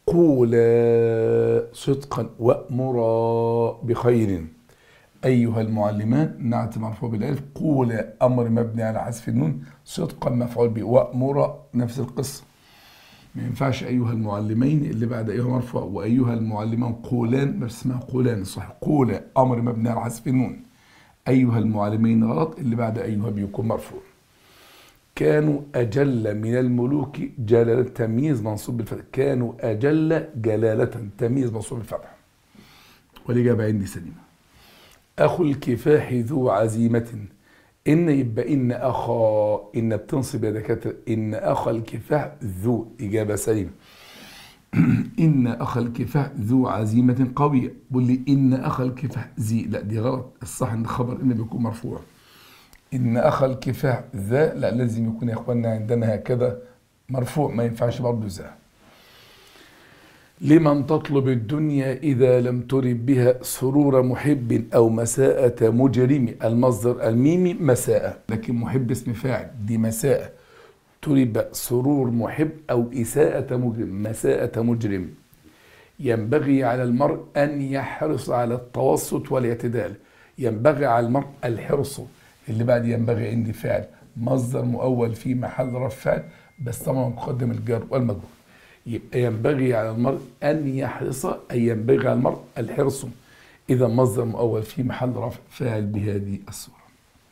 قولا صدقا وأمرا بخير أيها المعلمان نعت مرفوع بالألف قولا أمر مبني على حذف النون صدقا مفعول به وأمر نفس القصة ما ينفعش أيها المعلمين اللي بعد أيها مرفوع وأيها المعلمان قولان بس اسمها قولان صح قولا أمر مبني على حذف النون أيها المعلمين غلط اللي بعد أيها بيكون مرفوع كانوا أجل من الملوك جلالة تمييز منصوب بالفتح كانوا أجل جلالة تمييز منصوب بالفتح والإجابة عندي سليمة أخو الكفاح ذو عزيمة إن يبقى إن أخا إن بتنصب يا دكاترة إن أخا الكفاح ذو إجابة سليمة إن أخا الكفاح ذو عزيمة قوية بقول لي إن أخا الكفاح ذي لا دي غلط الصح إن خبر إن بيكون مرفوع إن أخا الكفاح ذا لا لازم يكون يا إخواننا عندنا هكذا مرفوع ما ينفعش برضه ذا لمن تطلب الدنيا إذا لم ترد بها سرور محب أو مساءة مجرم المصدر الميمي مساءة لكن محب اسم فاعل دي مساءة ترب سرور محب أو إساءة مجرم مساءة مجرم ينبغي على المرء أن يحرص على التوسط والاعتدال ينبغي على المرء الحرص اللي بعد ينبغي عندي فعل مصدر مؤول في محل رفع بس طبعا مقدم الجر والمجرور يبقى ينبغي على المرء أن يحرص أي ينبغي على المرء الحرص إذا مصدر مؤول في محل رفع فاعل بهذه الصورة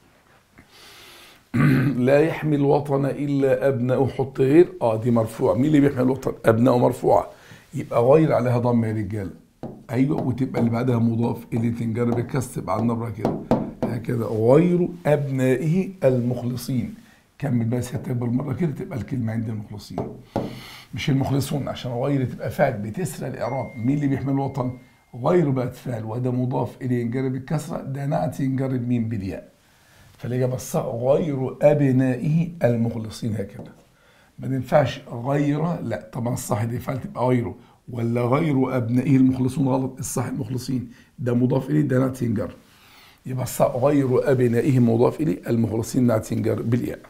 لا يحمي الوطن إلا أبناء حط غير آه دي مرفوعة مين اللي بيحمي الوطن أبناء مرفوعة يبقى غير عليها ضم يا رجالة أيوة وتبقى اللي بعدها مضاف اللي تنجرب الكسر على النبرة كده هكذا غير أبنائه المخلصين كمل بقى سيادتك بالمرة كده تبقى الكلمة عند المخلصين مش المخلصون عشان غير تبقى فاعل بتسرى الاعراب مين اللي بيحمل الوطن غير بقت فاعل وده مضاف اليه ينجرب الكسره ده نعت ينجرب مين بالياء فالاجابه الصح غير ابنائه المخلصين هكذا ما ينفعش غير لا طبعا الصح دي فعل تبقى غيره ولا غير ابنائه المخلصون غلط الصح المخلصين ده مضاف اليه ده نعت ينجر يبقى الصح غير ابنائه مضاف اليه المخلصين نعت ينجر بالياء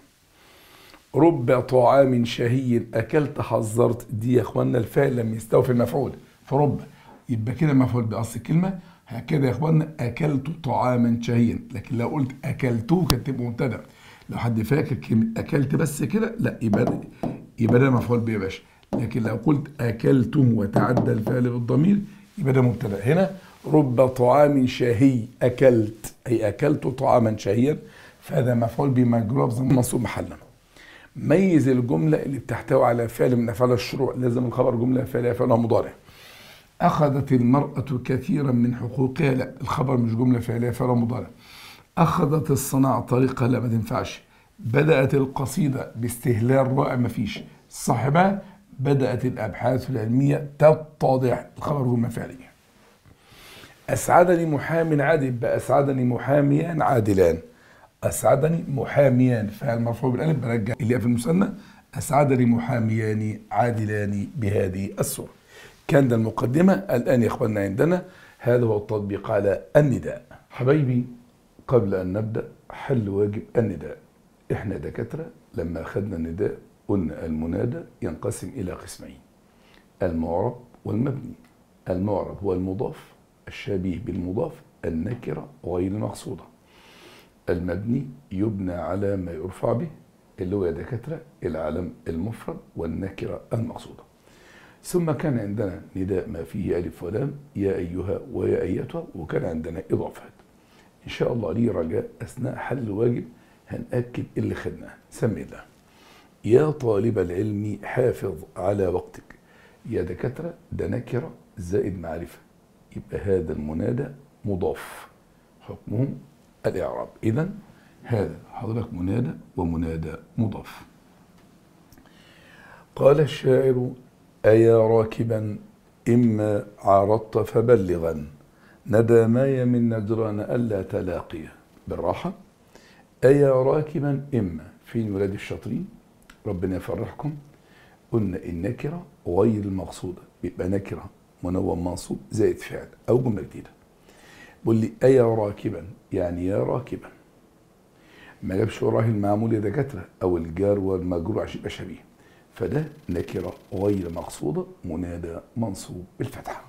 رب طعام شهي اكلت حذرت دي يا اخوانا الفاعل لم يستوفي المفعول فرب يبقى كده مفعول باصل الكلمه هكذا يا اخوانا اكلت طعاما شهيا لكن لو قلت اكلته كانت تبقى مبتدا لو حد فاكر كلمه اكلت بس كده لا يبقى ده يبقى ده مفعول به يا باشا لكن لو قلت اكلته وتعدى الفعل بالضمير يبقى ده مبتدا هنا رب طعام شهي اكلت اي اكلت طعاما شهيا فهذا مفعول به مجرور منصوب محلا ميز الجمله اللي بتحتوي على فعل من افعال الشروع لازم الخبر جمله فعليه فعلها مضارع أخذت المرأة كثيرا من حقوقها لا الخبر مش جملة فعلية فعل مضارع أخذت الصناعة طريقة لا ما تنفعش بدأت القصيدة باستهلال رائع ما فيش صاحبها بدأت الأبحاث العلمية تتضح الخبر جملة فعلية أسعدني محام عادل بقى أسعدني محاميان عادلان أسعدني محاميان فعل مرفوع بالألف برجع اللي في المثنى أسعدني محاميان عادلان بهذه الصورة كان ده المقدمة الآن يا إخواننا عندنا هذا هو التطبيق على النداء حبايبي قبل أن نبدأ حل واجب النداء إحنا دكاترة لما أخذنا النداء قلنا المنادى ينقسم إلى قسمين المعرب والمبني المعرب هو المضاف الشبيه بالمضاف النكرة غير مقصودة المبني يبنى على ما يرفع به اللي هو يا دكاترة العلم المفرد والنكرة المقصودة ثم كان عندنا نداء ما فيه ألف ولام يا أيها ويا أيتها وكان عندنا إضافات إن شاء الله لي رجاء أثناء حل الواجب هنأكد اللي خدناه سمي الله يا طالب العلم حافظ على وقتك يا دكاترة ده نكرة زائد معرفة يبقى هذا المنادى مضاف حكمه الإعراب إذا هذا حضرتك منادى ومنادى مضاف قال الشاعر أيا راكبا إما عارضت فبلغا ندى ماي من نجران ألا تلاقيه بالراحة أيا راكبا إما فين ولاد الشاطرين ربنا يفرحكم قلنا النكرة غير المقصودة بيبقى نكرة منون منصوب زائد فعل أو جملة جديدة بقول لي أيا راكبا يعني يا راكبا ما جابش وراه المعمول يا دكاترة أو الجار والمجرور عشان يبقى شبيه فده نكرة غير مقصودة منادى منصوب بالفتحة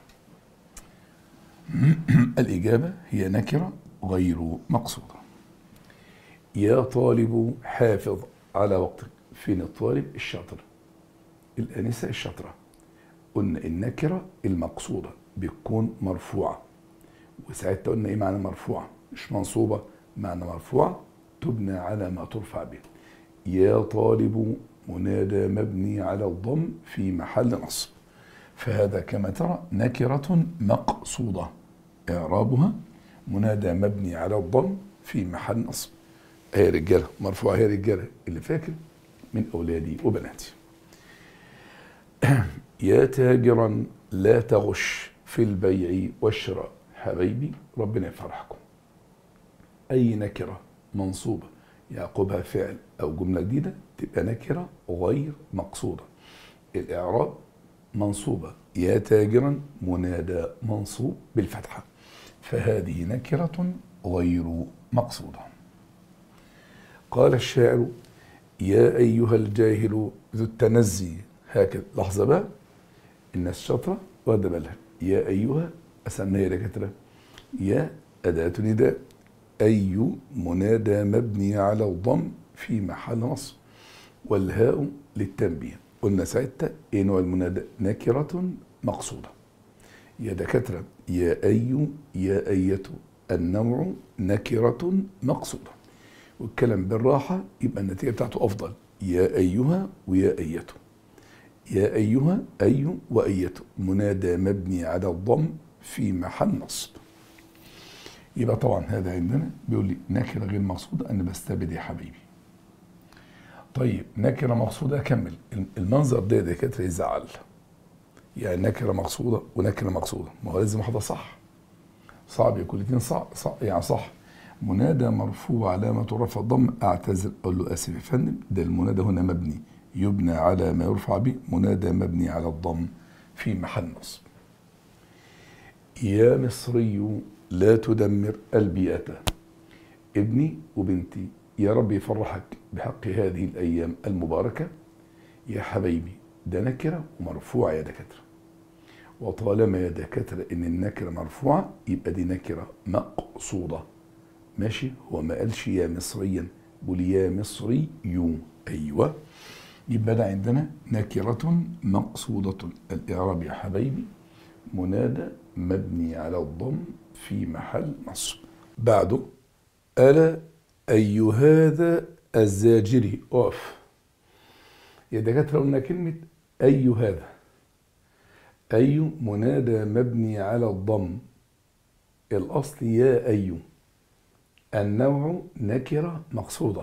الإجابة هي نكرة غير مقصودة يا طالب حافظ على وقتك فين الطالب الشاطر الآنسة الشاطرة قلنا النكرة المقصودة بتكون مرفوعة وساعتها قلنا ايه معنى مرفوعة مش منصوبة معنى مرفوعة تبنى على ما ترفع به يا طالب منادى مبني على الضم في محل نصب فهذا كما ترى نكرة مقصودة إعرابها منادى مبني على الضم في محل نصب هي رجالة مرفوعة هي رجالة اللي فاكر من أولادي وبناتي يا تاجرا لا تغش في البيع والشراء حبايبي ربنا يفرحكم أي نكرة منصوبة يعقبها فعل أو جملة جديدة تبقى نكرة غير مقصودة الإعراب منصوبة يا تاجرا منادى منصوب بالفتحة فهذه نكرة غير مقصودة قال الشاعر يا أيها الجاهل ذو التنزي هكذا لحظة بقى الناس شاطرة واخدة بالها يا أيها أسميها دكاترة يا أداة نداء أي منادى مبني على الضم في محل نصب والهاء للتنبيه قلنا ساعتها ايه نوع المنادى نكرة مقصودة يا دكاترة يا أي يا أية النوع نكرة مقصودة والكلام بالراحة يبقى النتيجة بتاعته أفضل يا أيها ويا أيته يا أيها أي وأيته منادى مبني على الضم في محل نصب يبقى طبعا هذا عندنا بيقول لي نكره غير مقصوده انا بستبد يا حبيبي طيب نكره مقصوده اكمل المنظر ده يا دكاتره يزعل يعني نكره مقصوده ونكره مقصوده ما هو لازم واحده صح صعب يكون الاثنين صح, صح يعني صح منادى مرفوع علامة رفع الضم اعتذر اقول له اسف يا فندم ده المنادى هنا مبني يبنى على ما يرفع به منادى مبني على الضم في محل نصب يا مصري لا تدمر البيئة ابني وبنتي يا رب يفرحك بحق هذه الأيام المباركة يا حبيبي ده نكرة ومرفوعة يا دكاترة وطالما يا دكاترة إن النكرة مرفوعة يبقى دي نكرة مقصودة ماشي هو ما قالش يا مصريا بقول يا مصري يو أيوة يبقى ده عندنا نكرة مقصودة الإعراب يا حبايبي منادى مبني على الضم في محل نصب بعده ألا أي هذا الزاجري أوف يا دكاترة قلنا كلمة أي هذا أي منادى مبني على الضم الأصل يا أي النوع نكرة مقصودة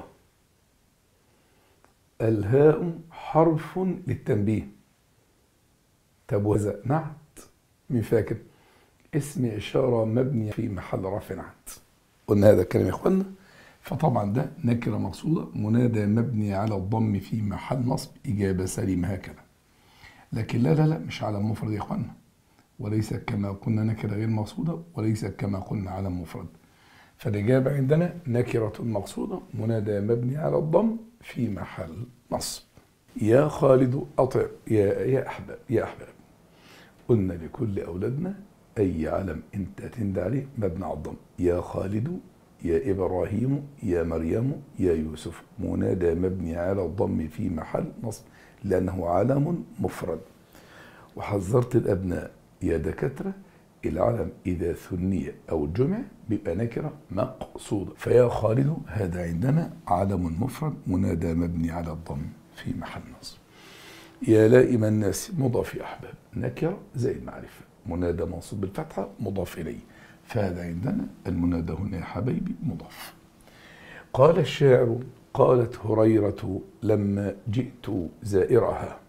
الهاء حرف للتنبيه طب وذا نعت مين فاكر اسم إشارة مبني في محل رفع نعت قلنا هذا الكلام يا إخوانا فطبعا ده نكرة مقصودة منادى مبني على الضم في محل نصب إجابة سليمة هكذا لكن لا لا لا مش على مفرد يا إخوانا وليس كما قلنا نكرة غير مقصودة وليس كما قلنا على مفرد فالإجابة عندنا نكرة مقصودة منادى مبني على الضم في محل نصب يا خالد أطع يا يا أحباب يا أحباب قلنا لكل أولادنا أي علم أنت تند عليه مبني على الضم يا خالد يا إبراهيم يا مريم يا يوسف منادى مبني على الضم في محل نصب لأنه علم مفرد وحذرت الأبناء يا دكاترة العلم إذا ثني أو جمع بيبقى نكرة مقصودة فيا خالد هذا عندنا علم مفرد منادى مبني على الضم في محل نصب يا لائم الناس مضاف يا أحباب نكرة زي المعرفة منادى منصوب بالفتحة مضاف إليه فهذا عندنا المنادى هنا يا حبيبي مضاف قال الشاعر قالت هريرة لما جئت زائرها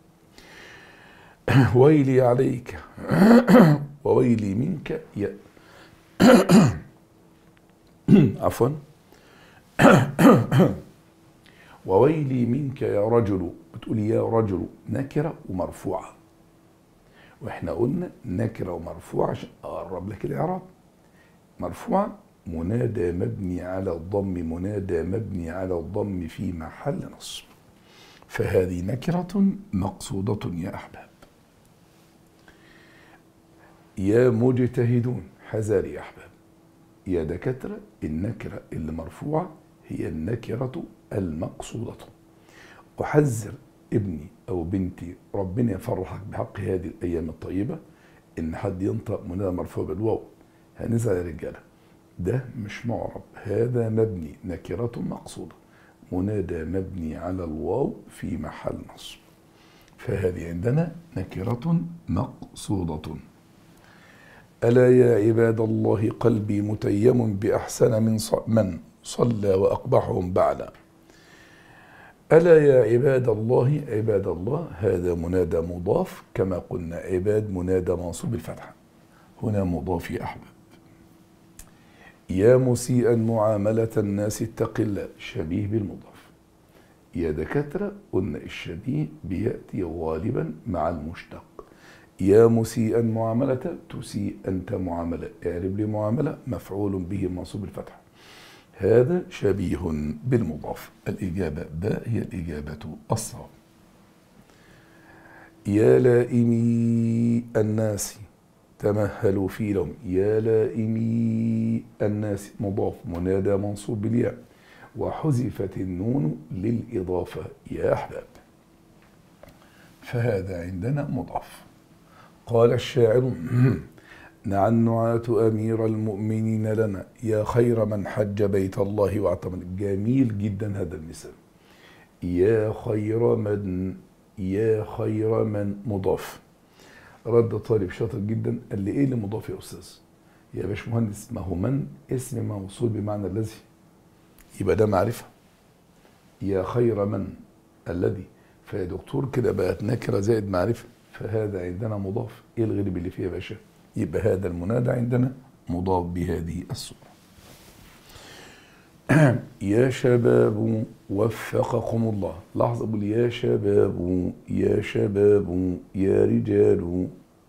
ويلي عليك وويلي منك يا عفوا وويلي منك يا رجل بتقول يا رجل نكرة ومرفوعة واحنا قلنا نكرة ومرفوعة عشان اقرب لك الاعراب مرفوعة منادى مبني على الضم منادى مبني على الضم في محل نصب فهذه نكرة مقصودة يا أحباب يا مجتهدون حذر يا أحباب يا دكاترة النكرة اللي مرفوعة هي النكرة المقصودة أحذر ابني أو بنتي ربنا يفرحك بحق هذه الأيام الطيبة إن حد ينطق منادى مرفوع بالواو هنزعل يا رجالة ده مش معرب هذا مبني نكرة مقصودة منادى مبني على الواو في محل نصب فهذه عندنا نكرة مقصودة ألا يا عباد الله قلبي متيم بأحسن من من صلى وأقبحهم بعلا ألا يا عباد الله عباد الله هذا منادى مضاف كما قلنا عباد منادى منصوب الفتحة هنا مضاف يا أحباب يا مسيئا معاملة الناس اتق الله شبيه بالمضاف يا دكاترة قلنا الشبيه بيأتي غالبا مع المشتق يا مسيئا معاملة تسيء أنت معاملة اعرب لي معاملة مفعول به منصوب الفتح هذا شبيه بالمضاف الإجابة باء هي الإجابة الصواب يا لائمي الناس تمهلوا في لهم يا لائمي الناس مضاف منادى منصوب بالياء وحذفت النون للإضافة يا أحباب فهذا عندنا مضاف قال الشاعر نعى النعاة أمير المؤمنين لنا يا خير من حج بيت الله واعتمر جميل جدا هذا المثال يا خير من يا خير من مضاف رد طالب شاطر جدا قال لي ايه اللي مضاف يا استاذ يا باشمهندس ما هو من اسم موصول بمعنى الذي يبقى ده معرفه يا خير من الذي فيا دكتور كده بقت نكره زائد معرفه فهذا عندنا مضاف ايه الغريب اللي فيه يا باشا يبقى هذا المنادى عندنا مضاف بهذه الصورة يا شباب وفقكم الله لحظة بقول يا شباب يا شباب يا رجال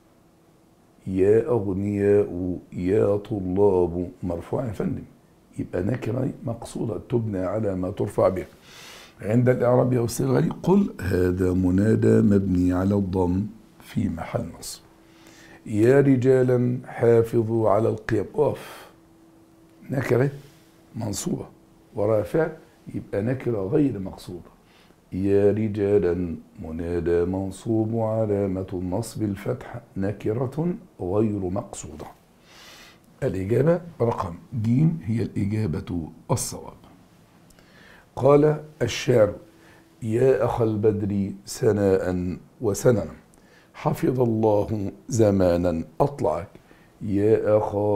يا أغنياء يا طلاب مرفوع يا فندم يبقى نكرة مقصودة تبنى على ما ترفع به عند الإعراب أو الصيغة قل هذا منادى مبني على الضم في محل نصب يا رجالا حافظوا على القيم أوف نكرة منصوبة ورافع يبقى نكرة غير مقصودة يا رجالا منادى منصوب علامة النصب الفتحة نكرة غير مقصودة الإجابة رقم ج هي الإجابة الصواب قال الشاعر يا أخا البدر سناء وسننا حفظ الله زمانا أطلعك يا أخا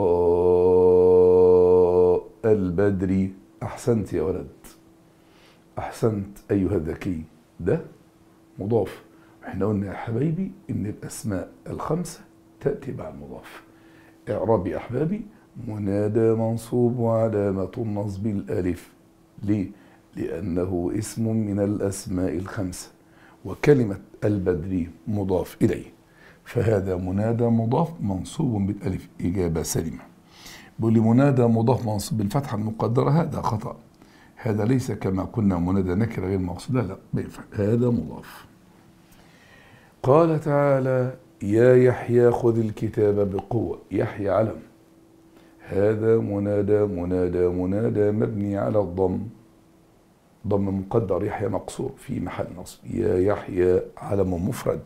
البدر أحسنت يا ولد أحسنت أيها الذكي ده مضاف احنا قلنا يا حبايبي إن الأسماء الخمسة تأتي بعد مضاف إعرابي يا أحبابي منادى منصوب وعلامة النصب الألف ليه؟ لأنه اسم من الأسماء الخمسة وكلمة البدري مضاف إليه فهذا منادى مضاف منصوب بالألف إجابة سليمة بيقول لي منادى مضاف منصوب بالفتحة المقدرة هذا خطأ هذا ليس كما قلنا منادى نكرة غير مقصودة لا بينفع هذا مضاف قال تعالى يا يحيى خذ الكتاب بقوة يحيى علم هذا منادى منادى منادى مبني على الضم ضم مقدر يحيى مقصور في محل نصب يا يحيى علم مفرد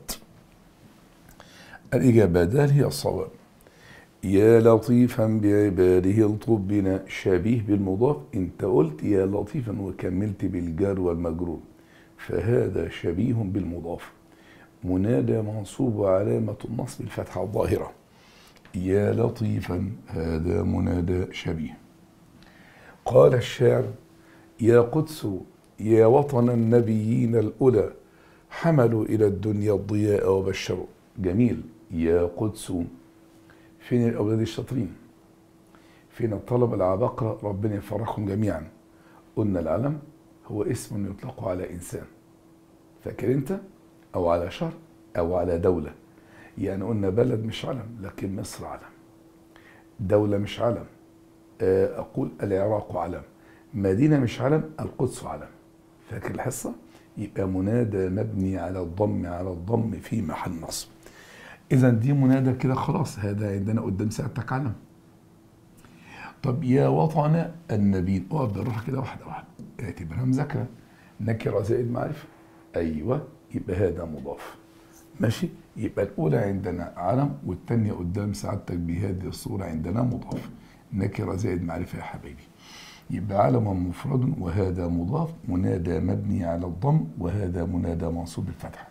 الإجابة دال هي الصواب يا لطيفا بعباده الطب بنا شبيه بالمضاف انت قلت يا لطيفا وكملت بالجار والمجرور فهذا شبيه بالمضاف منادى منصوب وعلامة النصب الفتحة الظاهرة يا لطيفا هذا منادى شبيه قال الشاعر يا قدس يا وطن النبيين الأولى حملوا إلى الدنيا الضياء وبشروا جميل يا قدس فين الأولاد الشاطرين فين الطلبة العباقرة ربنا يفرحهم جميعا قلنا العلم هو اسم يطلق على إنسان فاكر أنت أو على شهر أو على دولة يعني قلنا بلد مش علم لكن مصر علم دولة مش علم أقول العراق علم مدينة مش علم القدس علم فاكر الحصة يبقى منادى مبني على الضم على الضم في محل نصب اذا دي منادى كده خلاص هذا عندنا قدام سيادتك علم طب يا وطن النبي اقف بالراحه كده واحده واحده اعتبرها مذاكره نكره زائد معرفه ايوه يبقى هذا مضاف ماشي يبقى الاولى عندنا علم والثانيه قدام سعادتك بهذه الصوره عندنا مضاف نكره زائد معرفه يا حبيبي يبقى علم مفرد وهذا مضاف منادى مبني على الضم وهذا منادى منصوب بالفتحه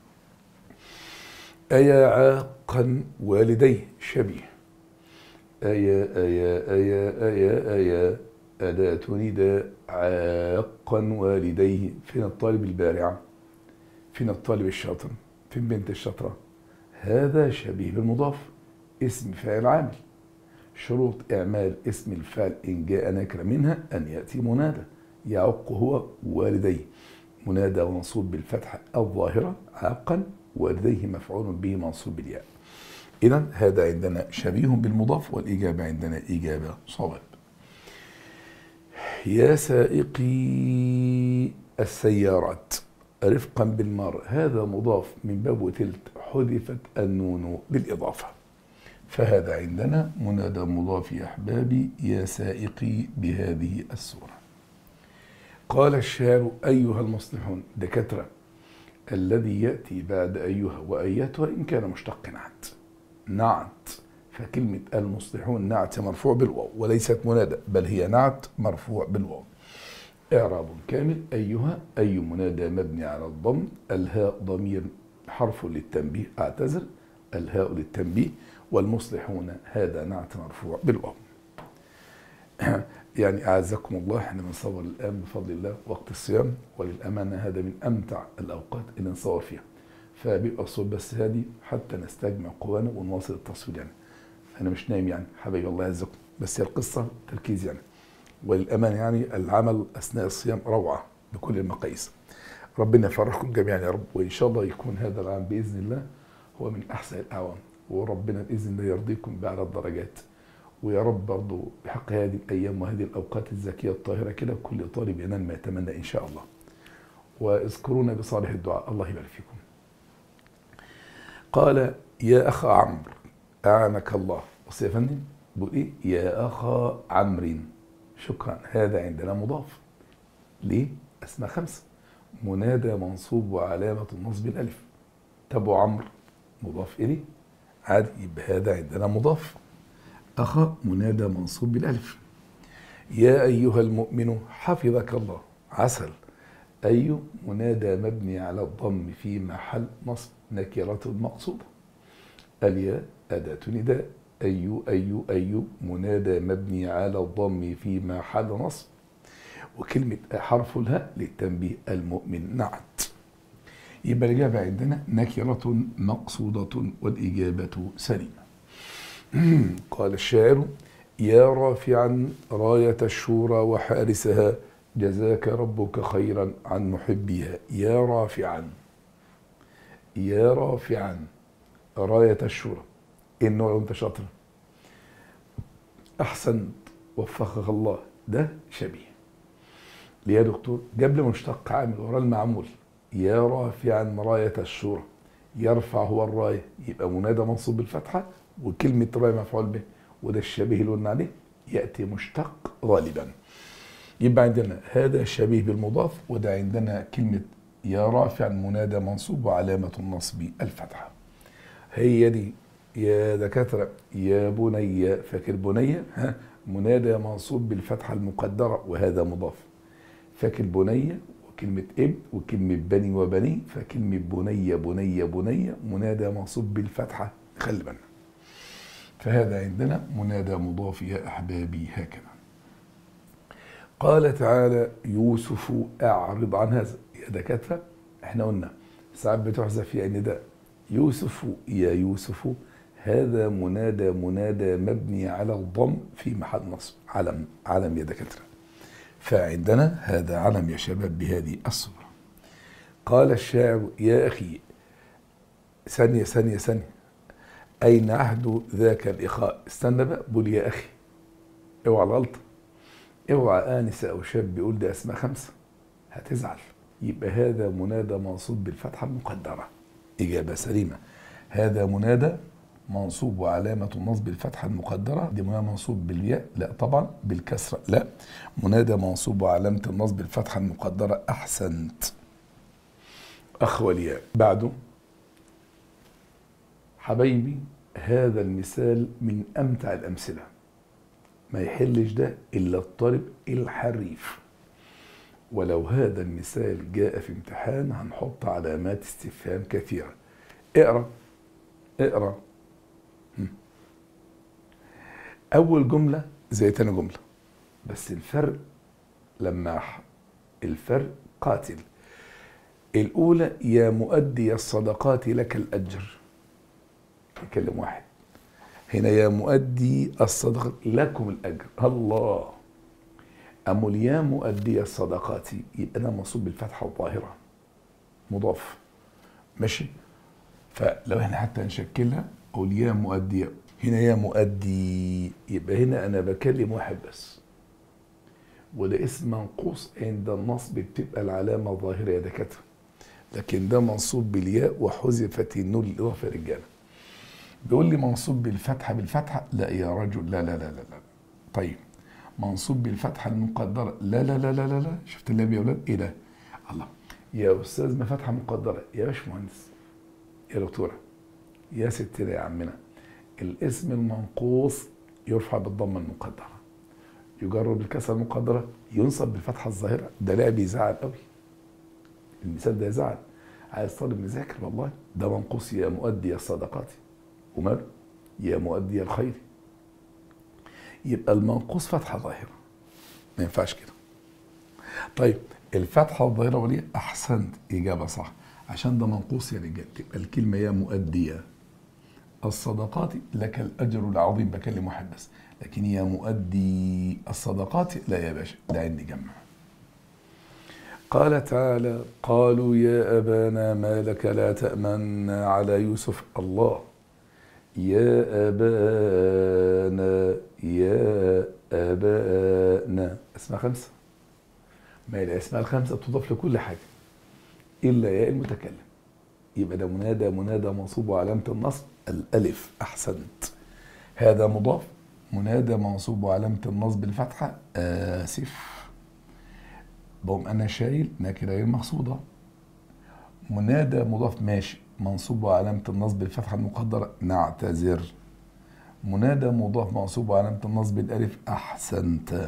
أيا عاقا والديه شبيه أيا أيا أيا أيا أيا أداة نداء عاقا والديه فين الطالب البارع فين الطالب الشاطر فين بنت الشاطرة هذا شبيه بالمضاف اسم فاعل عامل شروط إعمال اسم الفعل إن جاء نكرة منها أن يأتي منادى يعق هو والديه منادى منصوب بالفتحة الظاهرة عاقا والديه مفعول به منصوب بالياء إذا هذا عندنا شبيه بالمضاف والإجابة عندنا إجابة صواب يا سائقي السيارات رفقا بالمر هذا مضاف من باب وتلت حذفت النون بالإضافة فهذا عندنا منادى مضاف يا أحبابي يا سائقي بهذه السورة قال الشاعر أيها المصلحون دكاترة الذي يأتي بعد أيها وأيتها إن كان مشتق نعت نعت فكلمة المصلحون نعت مرفوع بالواو وليست منادى بل هي نعت مرفوع بالواو إعراب كامل أيها أي منادى مبني على الضم الهاء ضمير حرف للتنبيه أعتذر الهاء للتنبيه والمصلحون هذا نعت مرفوع بالواو يعني أعزكم الله احنا بنصور الآن بفضل الله وقت الصيام وللأمانة هذا من أمتع الأوقات اللي نصور فيها فبيبقى الصوت بس هادي حتى نستجمع قوانا ونواصل التصوير يعني أنا مش نايم يعني حبايبي الله يعزكم بس هي القصة تركيز يعني وللأمانة يعني العمل أثناء الصيام روعة بكل المقاييس ربنا يفرحكم جميعا يا رب وإن شاء الله يكون هذا العام بإذن الله هو من أحسن الأعوام وربنا باذن الله يرضيكم باعلى الدرجات ويا رب برضه بحق هذه الايام وهذه الاوقات الزكيه الطاهره كده كل طالب ينال ما يتمنى ان شاء الله واذكرونا بصالح الدعاء الله يبارك فيكم قال يا اخ عمرو اعانك الله بص يا فندم بيقول ايه يا اخا عمرو شكرا هذا عندنا مضاف ليه اسماء خمسه منادى منصوب وعلامه النصب الالف تبو عمرو مضاف اليه عادي يبقى هذا عندنا مضاف أخا منادى منصوب بالألف يا أيها المؤمن حفظك الله عسل أي منادى مبني على الضم في محل نصب نكرة مقصودة الياء أداة نداء أي أي أي منادى مبني على الضم في محل نصب وكلمة حرف الهاء للتنبيه المؤمن نعت يبقى الإجابة عندنا نكرة مقصودة والإجابة سليمة قال الشاعر يا رافعا راية الشورى وحارسها جزاك ربك خيرا عن محبيها يا رافعا يا رافعا راية الشورى ايه النوع انت شاطر احسنت وفقك الله ده شبيه ليه يا دكتور قبل مشتق عامل ورا المعمول يا رافعا راية الشورى يرفع هو الراية يبقى منادى منصوب بالفتحة وكلمة راية مفعول به وده الشبيه اللي قلنا عليه يأتي مشتق غالبا يبقى عندنا هذا شبيه بالمضاف وده عندنا كلمة يا رافع منادى منصوب وعلامة النصب الفتحة هي دي يا دكاترة يا بني فاكر بني ها منادى منصوب بالفتحة المقدرة وهذا مضاف فاكر بني وكلمة اب وكلمة بني وبني فكلمة بني بني بني منادى منصوب بالفتحة خلي بالنا فهذا عندنا منادى مضاف يا أحبابي هكذا قال تعالى يوسف أعرض عن هذا يا دكاترة احنا قلنا ساعات بتحذف في النداء يوسف يا يوسف هذا منادى منادى مبني على الضم في محل نصب علم علم يا دكاترة فعندنا هذا علم يا شباب بهذه الصورة قال الشاعر يا أخي ثانية ثانية ثانية أين عهد ذاك الإخاء استنى بقى بقول يا أخي اوعى الغلطة اوعى آنسة أو شاب بيقول دي أسماء خمسة هتزعل يبقى هذا منادى منصوب بالفتحة المقدرة إجابة سليمة هذا منادى منصوب وعلامة النصب الفتحة المقدرة دي منادى منصوب بالياء لا طبعا بالكسرة لا منادى منصوب وعلامة النصب الفتحة المقدرة أحسنت أخ والياء بعده حبايبي هذا المثال من أمتع الأمثلة ما يحلش ده إلا الطالب الحريف ولو هذا المثال جاء في امتحان هنحط علامات استفهام كثيرة اقرأ اقرأ أول جملة زي تاني جملة بس الفرق لما الفرق قاتل الأولى يا مؤدي الصدقات لك الأجر يكلم واحد هنا يا مؤدي الصدقات لكم الأجر الله أمول يا مؤدي الصدقات يبقى أنا منصوب بالفتحة الظاهرة مضاف ماشي فلو احنا حتى نشكلها أقول يا مؤدي هنا يا مؤدي يبقى هنا أنا بكلم واحد بس وده اسم منقوص عند النصب بتبقى العلامة ظاهرة يا دكاترة لكن ده منصوب بالياء وحذفت النون للإضافة يا رجالة بيقول لي منصوب بالفتحة بالفتحة لا يا رجل لا لا لا لا, لا. طيب منصوب بالفتحة المقدرة لا لا لا لا لا, لا. شفت اللي يا ولاد ايه ده الله يا استاذ ما فتحة مقدرة يا باشمهندس يا دكتورة يا ستنا يا عمنا الاسم المنقوص يرفع بالضمة المقدرة يجر بالكسرة المقدرة ينصب بالفتحة الظاهرة ده لا بيزعل قوي المثال ده يزعل عايز طالب مذاكر والله ده منقوص يا مؤدي الصدقات وماله يا مؤدي الخير يبقى المنقوص فتحة ظاهرة ما ينفعش كده طيب الفتحة الظاهرة وليه أحسنت إجابة صح عشان ده منقوص يا رجال تبقى الكلمة يا مؤدية الصدقات لك الأجر العظيم بكلم واحد بس لكن يا مؤدي الصدقات لا يا باشا ده عندي جمع قال تعالى قالوا يا أبانا ما لك لا تأمنا على يوسف الله يا أبانا يا أبانا أسماء خمسة ما هي الأسماء الخمسة تضاف لكل حاجة إلا ياء المتكلم يبقى ده منادى منادى منصوب وعلامة النصب الألف أحسنت هذا مضاف منادى منصوب وعلامة النصب الفتحة آسف بقوم أنا شايل نكرة غير مقصودة منادى مضاف ماشي منصوب وعلامة النصب الفتحة المقدرة نعتذر منادى مضاف منصوب وعلامة النصب الألف أحسنت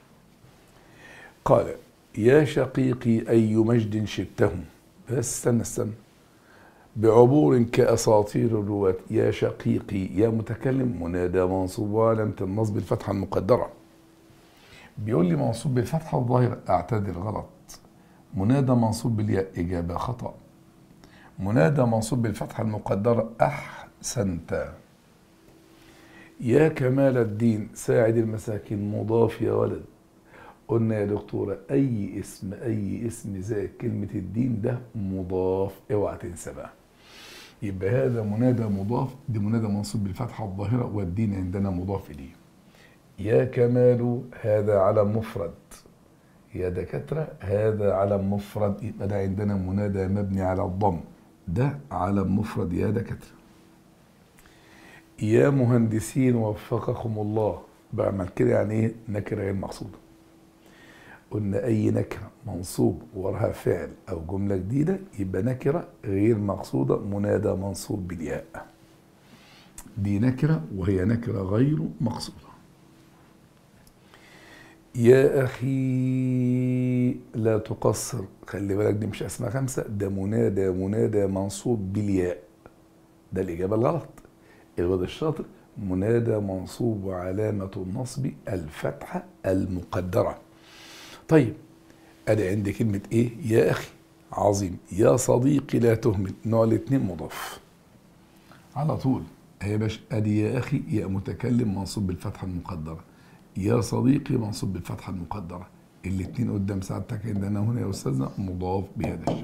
قال يا شقيقي أي مجد شبته بس استنى استنى بعبور كأساطير الرواة يا شقيقي يا متكلم منادى منصوب وعلامة النصب الفتحة المقدرة بيقول لي منصوب بالفتحة الظاهرة أعتذر غلط منادى منصوب بالياء إجابة خطأ منادى منصوب بالفتحة المقدرة أحسنت يا كمال الدين ساعد المساكين مضاف يا ولد قلنا يا دكتورة أي اسم أي اسم زي كلمة الدين ده مضاف اوعى تنسى بقى يبقى هذا منادى مضاف دي منادى منصوب بالفتحة الظاهرة والدين عندنا مضاف إليه يا كمال هذا علم مفرد يا دكاترة هذا علم مفرد يبقى ده عندنا منادى مبني على الضم ده علم مفرد يا دكاترة يا مهندسين وفقكم الله بعمل كده يعني ايه نكرة غير مقصودة قلنا أي نكرة منصوب وراها فعل أو جملة جديدة يبقى نكرة غير مقصودة منادى منصوب بالياء دي نكرة وهي نكرة غير مقصودة يا أخي لا تقصر خلي بالك دي مش أسماء خمسة ده منادى منادى منصوب بالياء ده الإجابة الغلط الواد الشاطر منادى منصوب وعلامة النصب الفتحة المقدرة طيب ادي عندي كلمة ايه يا اخي عظيم يا صديقي لا تهمل نوع الاتنين مضاف على طول يا باشا ادي يا اخي يا متكلم منصوب بالفتحة المقدرة يا صديقي منصوب بالفتحة المقدرة الاتنين قدام سعادتك عندنا هنا يا استاذنا مضاف بهذا الشكل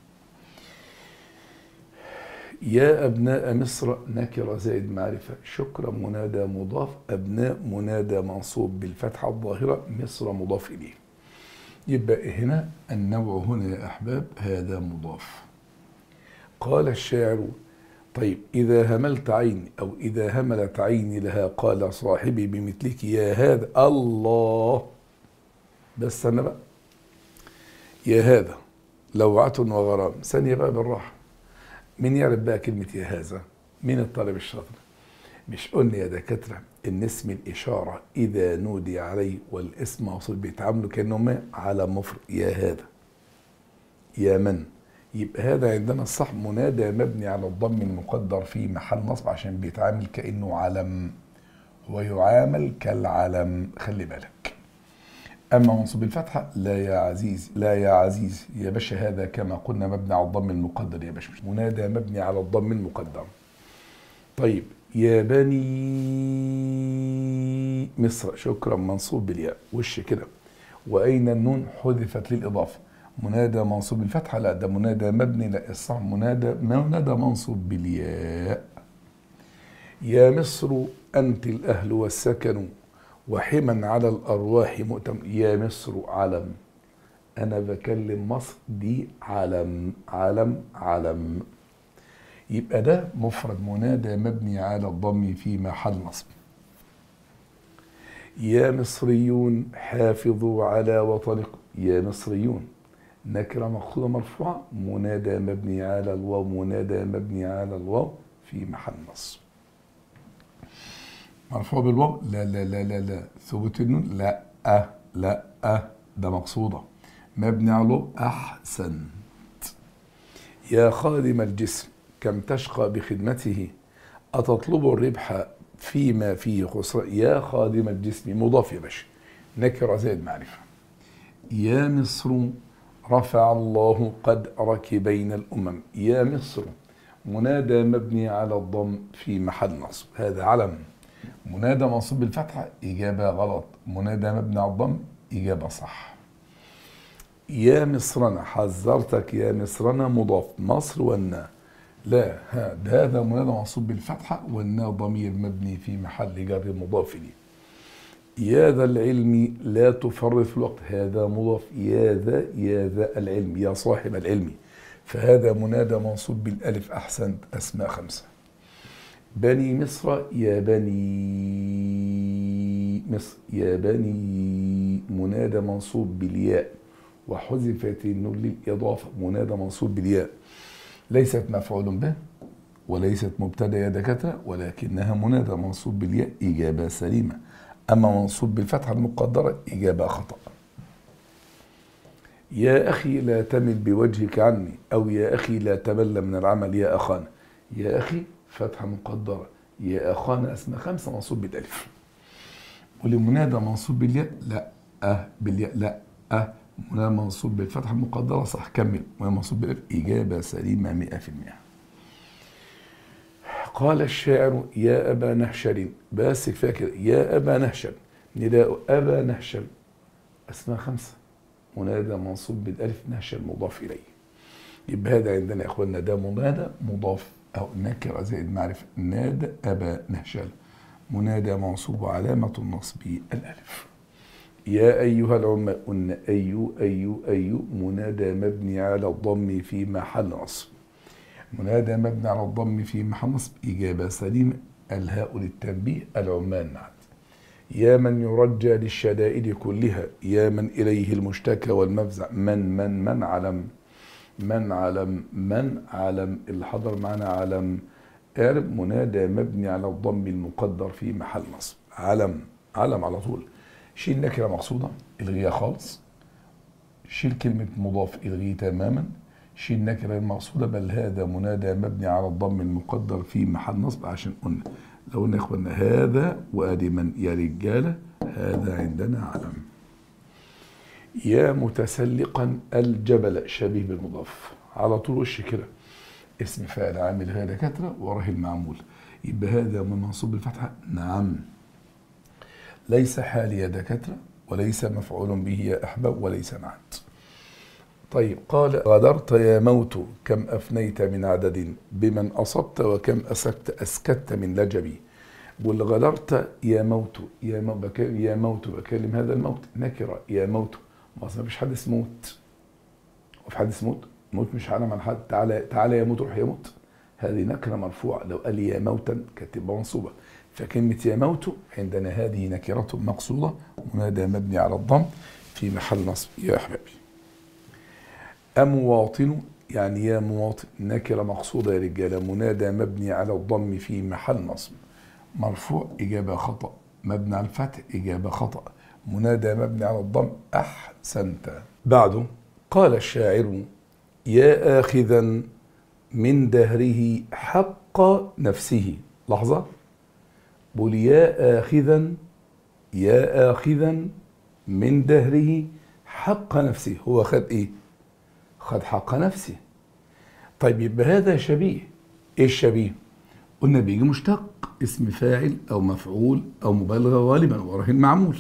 يا أبناء مصر نكرة زائد معرفة شكرا منادى مضاف أبناء منادى منصوب بالفتحة الظاهرة مصر مضاف إليه يبقى هنا النوع هنا يا أحباب هذا مضاف قال الشاعر طيب إذا هملت عيني أو إذا هملت عيني لها قال صاحبي بمثلك يا هذا الله بس أنا بقى يا هذا لوعة وغرام ثانية بقى بالراحة مين يعرف بقى كلمة يا هذا مين الطالب الشاطر مش قلنا يا دكاترة ان اسم الإشارة إذا نودي عليه والاسم موصول بيتعاملوا كأنهم على مفرد يا هذا يا من يبقى هذا عندنا الصح منادى مبني على الضم المقدر في محل نصب عشان بيتعامل كأنه علم ويعامل كالعلم خلي بالك أما منصوب الفتحة لا يا عزيز لا يا عزيز يا باشا هذا كما قلنا مبني على الضم المقدر يا باشا منادى مبني على الضم المقدر طيب يا بني مصر شكرا منصوب بالياء وش كده وأين النون حذفت للإضافة منادى منصوب بالفتحة لا ده منادى مبني لا الصح منادى منادى منصوب بالياء يا مصر أنت الأهل والسكن وحما على الأرواح مؤتم يا مصر علم أنا بكلم مصر دي علم علم علم يبقى ده مفرد منادى مبني على الضم في محل نصب يا مصريون حافظوا على وطنكم يا مصريون نكرة مقصودة مرفوعة منادى مبني على الواو منادى مبني على الواو في محل نصب مرفوع بالواو لا لا لا لا لا ثبوت النون لا أه لا أه ده مقصودة مبني على الواو أحسنت يا خادم الجسم كم تشقى بخدمته أتطلب الربح فيما فيه خسران يا خادم الجسم مضاف يا باشا نكرة زائد معرفة يا مصر رفع الله قدرك بين الأمم يا مصر منادى مبني على الضم في محل نصب هذا علم منادى منصوب بالفتحة إجابة غلط منادى مبني على الضم إجابة صح يا مصرنا حذرتك يا مصرنا مضاف مصر والنا لا ها ده هذا منادى منصوب بالفتحة والنا ضمير مبني في محل جر مضاف إليه يا ذا العلم لا تفرط في الوقت هذا مضاف يا ذا يا ذا العلم يا صاحب العلم فهذا منادى منصوب بالألف أحسنت أسماء خمسة بني مصر يا بني مصر يا بني منادى منصوب بالياء وحذفت النون للإضافة منادى منصوب بالياء ليست مفعول به وليست مبتدا يا دكاتره ولكنها منادى منصوب بالياء اجابه سليمه اما منصوب بالفتحه المقدره اجابه خطا يا اخي لا تمل بوجهك عني او يا اخي لا تمل من العمل يا اخانا يا اخي فتحه مقدره يا اخانا اسمها خمسه منصوب بالالف ولمنادى منصوب بالياء لا اه بالياء لا اه منادى منصوب بالفتحه المقدره صح كمل منادى منصوب بالالف اجابه سليمه 100% قال الشاعر يا أبا نهشل بس فاكر يا أبا نهشل نداء أبا نهشل أسماء خمسة منادى منصوب بالألف نهشل مضاف إليه يبقى هذا عندنا يا إخواننا ده منادى مضاف أو نكرة زائد معرفة نادى أبا نهشل منادى منصوب علامة النصب الألف يا أيها العمال قلنا أي أي أي منادى مبني على الضم في محل نصب منادى مبني على الضم في محل نصب إجابة سليمة الهاء للتنبيه العمال نعت يا من يرجى للشدائد كلها يا من إليه المشتكى والمفزع من من من علم من علم من علم اللي حضر معنا علم قارب منادى مبني على الضم المقدر في محل نصب علم علم على طول شيل نكرة مقصودة الغيها خالص شيل كلمة مضاف الغيه تماما شيل نكرة المقصودة بل هذا منادى مبني على الضم المقدر في محل نصب عشان قلنا لو قلنا يا اخوانا هذا وادي من يا رجالة هذا عندنا علم يا متسلقا الجبل شبيه بالمضاف على طول وش كده اسم فاعل عامل هذا دكاترة وراه المعمول يبقى هذا من منصوب الفتحة نعم ليس حال يا دكاترة وليس مفعول به يا أحباب وليس نعت طيب قال غدرت يا موت كم أفنيت من عدد بمن أصبت وكم أسكت أسكت من لجبي واللي غدرت يا موت يا موت بكلم يا موت بكلم هذا الموت نكرة يا موت ما أصلا مفيش حد اسمه موت وفي حد اسمه موت موت مش علم عن حد تعالى تعالى يا موت روح يموت هذه نكرة مرفوعة لو قال يا موتا كانت تبقى منصوبة فكلمة يا موت عندنا هذه نكرة مقصودة منادى مبني على الضم في محل نصب يا أحبابي أمواطن يعني يا مواطن نكرة مقصودة يا رجالة منادى مبني على الضم في محل نصب مرفوع إجابة خطأ مبني على الفتح إجابة خطأ منادى مبني على الضم أحسنت بعده قال الشاعر يا آخذا من دهره حق نفسه لحظة بقول يا آخذا يا آخذا من دهره حق نفسه هو خد إيه خد حق نفسه طيب يبقى هذا شبيه ايه الشبيه قلنا بيجي مشتق اسم فاعل او مفعول او مبالغه غالبا وراه المعمول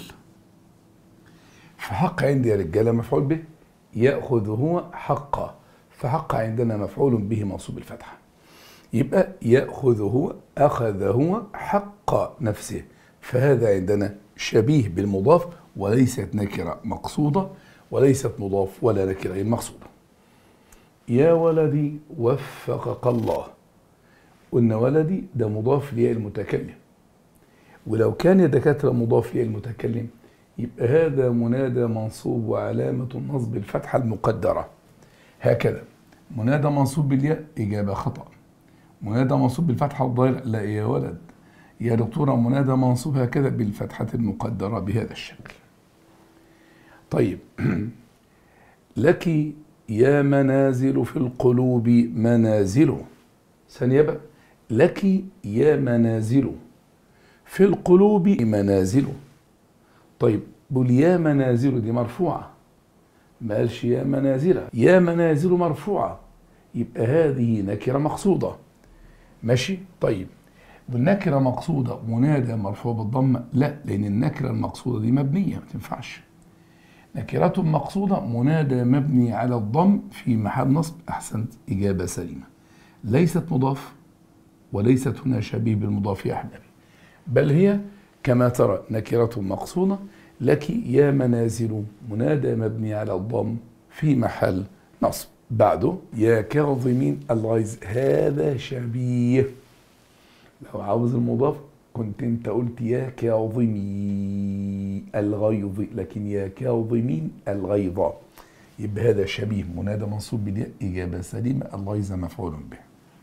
فحق عندي يا رجاله مفعول به ياخذ هو حقه فحق عندنا مفعول به منصوب الفتحه يبقى ياخذ هو اخذ هو حق نفسه فهذا عندنا شبيه بالمضاف وليست نكره مقصوده وليست مضاف ولا نكره غير مقصوده يا ولدي وفقك الله قلنا ولدي ده مضاف لياء المتكلم ولو كان يا دكاترة مضاف لياء المتكلم يبقى هذا منادى منصوب وعلامة النصب الفتحة المقدرة هكذا منادى منصوب بالياء إجابة خطأ منادى منصوب بالفتحة الضائرة لا يا ولد يا دكتورة منادى منصوب هكذا بالفتحة المقدرة بهذا الشكل طيب لك يا منازل في القلوب منازل ثانية بقى لك يا منازل في القلوب منازل طيب بقول يا منازل دي مرفوعة ما قالش يا منازل يا منازل مرفوعة يبقى هذه نكرة مقصودة ماشي طيب والنكرة مقصودة منادى مرفوع بالضمة لا لأن النكرة المقصودة دي مبنية ما تنفعش نكرة مقصودة منادى مبني على الضم في محل نصب أحسنت إجابة سليمة ليست مضاف وليست هنا شبيه بالمضاف يا أحبابي بل هي كما ترى نكرة مقصودة لك يا منازل منادى مبني على الضم في محل نصب بعده يا كاظمين الغيظ هذا شبيه لو عاوز المضاف كنت انت قلت يا كاظمي الغيظ لكن يا كاظمين الغيظ يبقى هذا شبيه منادى منصوب بالياء إجابة سليمة الغيظ مفعول به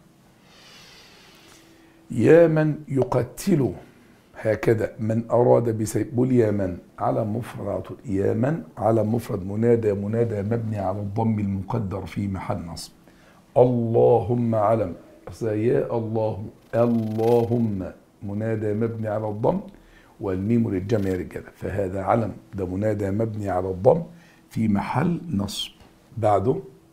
يا من يقتل هكذا من أراد بسيف قل يا من على مفرد على طول يا من على مفرد منادى منادى مبني على الضم المقدر في محل نصب اللهم علم يا الله اللهم منادى مبني على الضم والميم للجمع يا رجاله فهذا علم ده منادى مبني على الضم في محل نصب بعده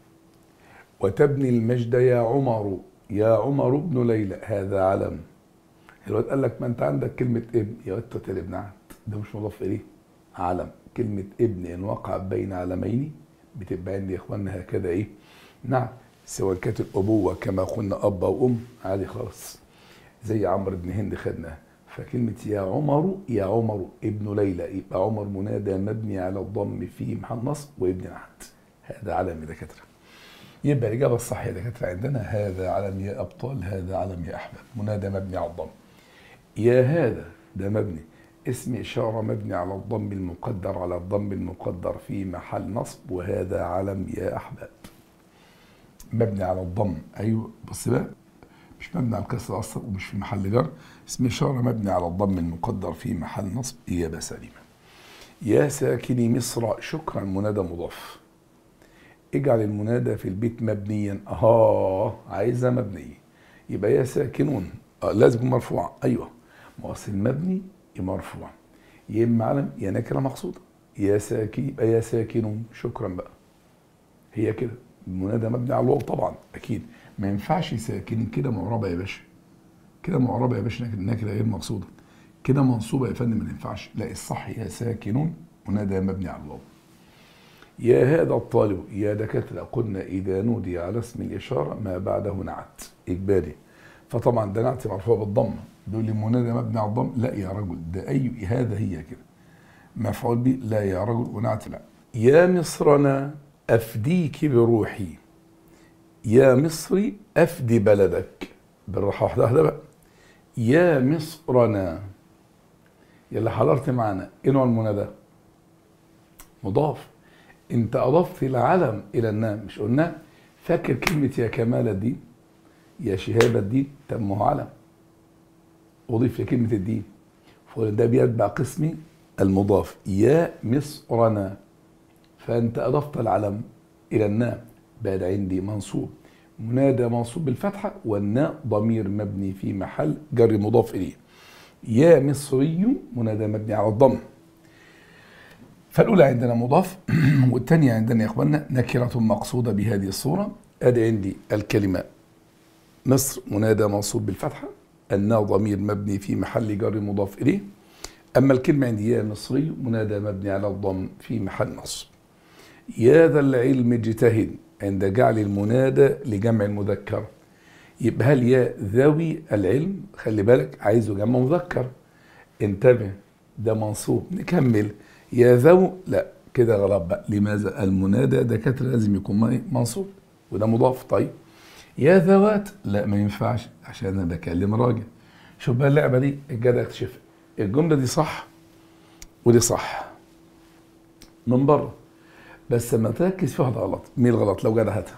وتبني المجد يا عمر يا عمر ابن ليلى هذا علم الواد قال لك ما انت عندك كلمه ابن يا واد تتل ابن عهد ده مش مضاف اليه علم كلمه ابن ان وقع بين علمين بتبقى عندي يا اخواننا هكذا ايه نعم سواء كانت الابوه كما قلنا اب او ام عادي خالص زي عمرو بن هند خدناها فكلمة يا عمر يا عمر ابن ليلى يبقى عمر منادى مبني على الضم في محل نصب وابن عهد هذا علم يا دكاترة يبقى الإجابة الصح يا دكاترة عندنا هذا علم يا أبطال هذا علم يا أحباب منادى مبني على الضم يا هذا ده مبني اسم إشارة مبني على الضم المقدر على الضم المقدر في محل نصب وهذا علم يا أحباب مبني على الضم أيوه بص بقى مش مبني على الكسر اصلا ومش في محل جر اسم اشاره مبني على الضم المقدر في محل نصب اجابه سليمه يا ساكني مصر شكرا منادى مضاف اجعل المنادى في البيت مبنيا اه عايزها مبنيه يبقى يا ساكنون آه لازم يكون مرفوع ايوه مواصل مبني مرفوع يا اما علم يا نكره مقصوده يا ساكن يبقى يا ساكنون شكرا بقى هي كده المنادى مبني على الواو طبعا اكيد ما ينفعش ساكن كده معربه يا باشا كده معربه يا باشا نكره غير مقصوده كده منصوبه يا فندم ما ينفعش لا الصح يا ساكنون منادى مبني على الواو يا هذا الطالب يا دكاتره قلنا اذا نودي على اسم الاشاره ما بعده نعت اجباري فطبعا ده نعت مرفوع بالضمه بيقول لي منادى مبني على الضم لا يا رجل ده اي هذا هي كده مفعول به لا يا رجل ونعت لا يا مصرنا افديك بروحي يا مصري افدي بلدك بالراحه واحده واحده بقى يا مصرنا يلي حضرت معانا ايه نوع المنادى مضاف انت اضفت العلم الى النام مش قلنا فاكر كلمه يا كمال الدين يا شهاب الدين طب ما هو علم اضيف لكلمه الدين فده بيتبع قسمي المضاف يا مصرنا فانت اضفت العلم الى النام بقى عندي منصوب منادى منصوب بالفتحة والناء ضمير مبني في محل جر مضاف إليه يا مصري منادى مبني على الضم فالأولى عندنا مضاف والثانية عندنا يا إخواننا نكرة مقصودة بهذه الصورة أدي عندي الكلمة مصر منادى منصوب بالفتحة الناء ضمير مبني في محل جر مضاف إليه أما الكلمة عندي يا مصري منادى مبني على الضم في محل نصب يا ذا العلم اجتهد عند جعل المنادى لجمع المذكر يبقى هل يا ذوي العلم خلي بالك عايزه جمع مذكر انتبه ده منصوب نكمل يا ذو لا كده غلط بقى لماذا المنادى دكاتره لازم يكون منصوب وده مضاف طيب يا ذوات لا ما ينفعش عشان انا بكلم راجل شوف بقى اللعبه دي الجدع اكتشف الجمله دي صح ودي صح من بره بس لما تركز في واحده غلط مين الغلط لو جدع هاتها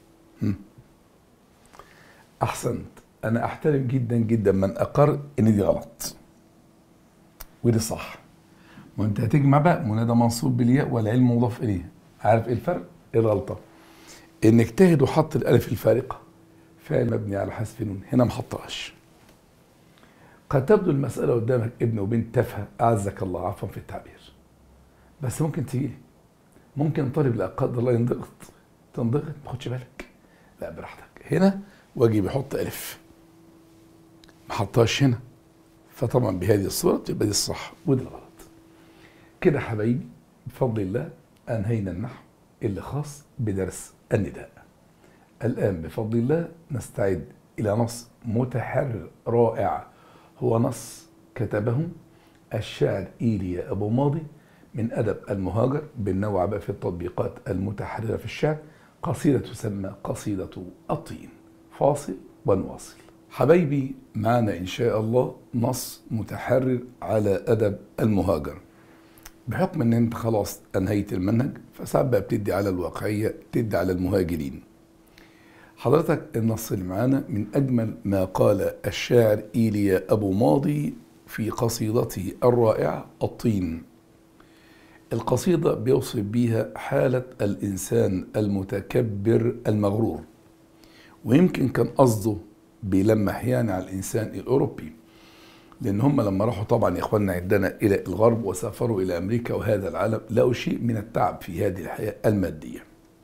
احسنت انا احترم جدا جدا من اقر ان دي غلط ودي صح ما انت هتجمع بقى منادى منصوب بالياء والعلم مضاف اليه عارف ايه الفرق ايه الغلطه ان اجتهد وحط الالف الفارقه فعل مبني على حذف نون هنا ما حطهاش قد تبدو المساله قدامك ابن وبنت تافهه اعزك الله عفوا في التعبير بس ممكن تيجي ممكن طالب لا قدر الله ينضغط تنضغط ما تاخدش بالك لا براحتك هنا واجي بيحط الف ما حطهاش هنا فطبعا بهذه الصوره تبقى دي الصح ودي الغلط كده حبايبي بفضل الله انهينا النحو اللي خاص بدرس النداء الآن بفضل الله نستعد إلى نص متحرر رائع هو نص كتبه الشاعر إيليا أبو ماضي من أدب المهاجر بالنوع بقى في التطبيقات المتحررة في الشعر قصيدة تسمى قصيدة الطين فاصل ونواصل حبايبي معنا إن شاء الله نص متحرر على أدب المهاجر بحكم ان انت خلاص انهيت المنهج فساعات بقى بتدي على الواقعيه بتدي على المهاجرين حضرتك النص اللي معانا من اجمل ما قال الشاعر ايليا ابو ماضي في قصيدته الرائعه الطين القصيده بيوصف بيها حاله الانسان المتكبر المغرور ويمكن كان قصده بيلمح يعني على الانسان الاوروبي لان هم لما راحوا طبعا يا اخواننا عندنا الى الغرب وسافروا الى امريكا وهذا العالم لقوا شيء من التعب في هذه الحياه الماديه.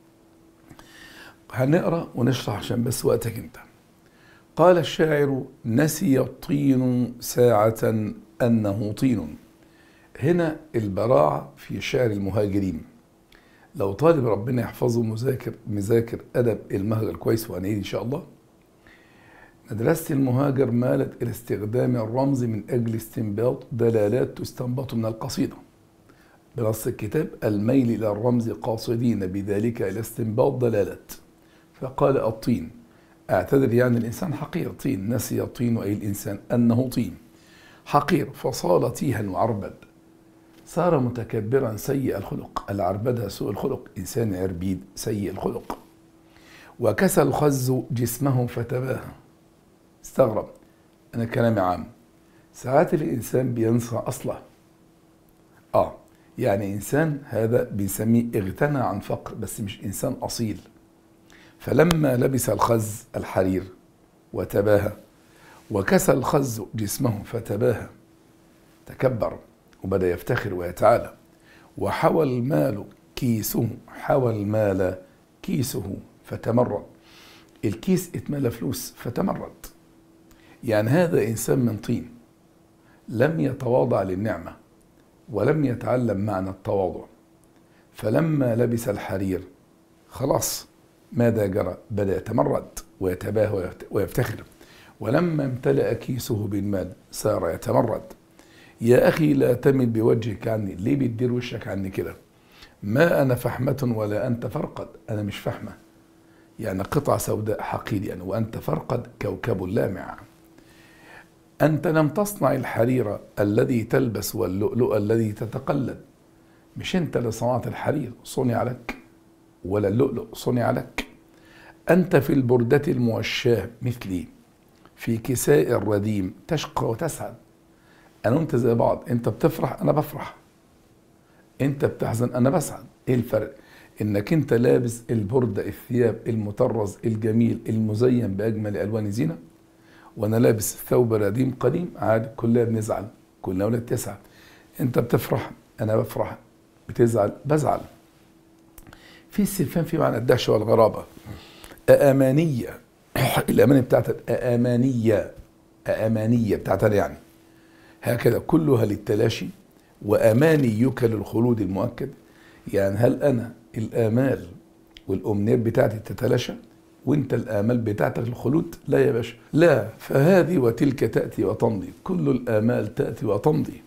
هنقرا ونشرح عشان بس وقتك انت. قال الشاعر نسي الطين ساعة أنه طين هنا البراعة في شعر المهاجرين لو طالب ربنا يحفظه مذاكر مذاكر أدب المهجر كويس وهنعيد إن شاء الله مدرسة المهاجر مالت إلى استخدام الرمز من أجل استنباط دلالات تستنبط من القصيدة بنص الكتاب الميل إلى الرمز قاصدين بذلك إلى استنباط دلالات فقال الطين اعتذر يعني الإنسان حقير طين نسي الطين أي الإنسان أنه طين حقير فصال تيها وعربد صار متكبرا سيء الخلق العربدة سوء الخلق إنسان عربيد سيء الخلق وكسى الخز جسمه فتباهى استغرب أنا كلامي عام ساعات الإنسان بينسى أصله آه يعني إنسان هذا بنسميه اغتنى عن فقر بس مش إنسان أصيل فلما لبس الخز الحرير وتباهى وكسى الخز جسمه فتباهى تكبر وبدأ يفتخر ويتعالى وحوى المال كيسه حوى المال كيسه فتمرد الكيس اتملى فلوس فتمرد يعني هذا إنسان من طين لم يتواضع للنعمة ولم يتعلم معنى التواضع فلما لبس الحرير خلاص ماذا جرى بدأ يتمرد ويتباهى ويفتخر ولما امتلأ كيسه بالمال صار يتمرد يا أخي لا تمل بوجهك عني ليه بتدير وشك عني كده ما أنا فحمة ولا أنت فرقد أنا مش فحمة يعني قطعة سوداء حقير يعني وأنت فرقد كوكب لامع أنت لم تصنع الحرير الذي تلبس واللؤلؤ الذي تتقلد مش أنت اللي صنعت الحرير صنع لك ولا اللؤلؤ صنع لك أنت في البردة الموشاة مثلي في كساء الرديم تشقى وتسعد أنا وأنت زي بعض أنت بتفرح أنا بفرح أنت بتحزن أنا بسعد إيه الفرق؟ إنك أنت لابس البردة الثياب المطرز الجميل المزين بأجمل ألوان زينة وانا لابس ثوب رديم قديم عادي كلنا بنزعل كلنا ولاد تسعة انت بتفرح انا بفرح بتزعل بزعل في السلفان في معنى الدهشة والغرابة أأمانية الأمانية بتاعتها أأمانية أأمانية بتاعتها يعني هكذا كلها للتلاشي وأمانيك للخلود المؤكد يعني هل أنا الآمال والأمنيات بتاعتي تتلاشى وانت الامال بتاعتك الخلود لا يا باشا لا فهذه وتلك تاتي وتمضي كل الامال تاتي وتمضي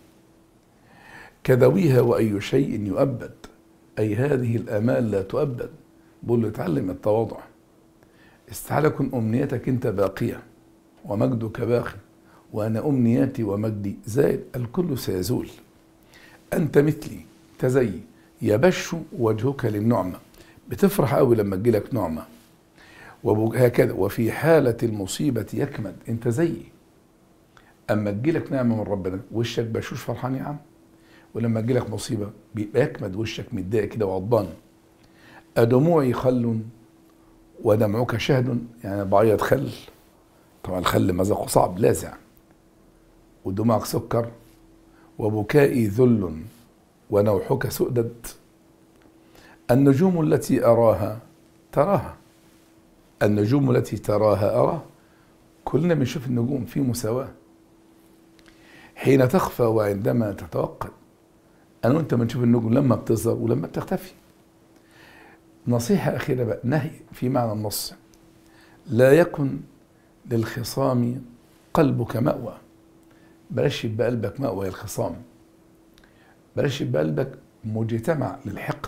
كذويها واي شيء يؤبد اي هذه الامال لا تؤبد بقول له اتعلم التواضع استحاله كن امنيتك انت باقيه ومجدك باق وانا امنياتي ومجدي زائد الكل سيزول انت مثلي تزي يبش وجهك للنعمه بتفرح قوي لما تجيلك نعمه وهكذا وفي حالة المصيبة يكمد انت زيي اما تجيلك نعمة من ربنا وشك بشوش فرحان يا عم ولما تجيلك مصيبة بيبقى يكمد وشك متضايق كده وغضبان أدموعي خل ودمعك شهد يعني بعيط خل طبعا الخل مذاقه صعب لاذع ودموعك سكر وبكائي ذل ونوحك سؤدد النجوم التي أراها تراها النجوم التي تراها أرى كلنا بنشوف النجوم في مساواة حين تخفى وعندما تتوقد أنا وأنت بنشوف النجوم لما بتظهر ولما بتختفي نصيحة أخيرة بقى نهي في معنى النص لا يكن للخصام قلبك مأوى بلاش يبقى قلبك مأوى الخصام بلاش يبقى قلبك مجتمع للحقد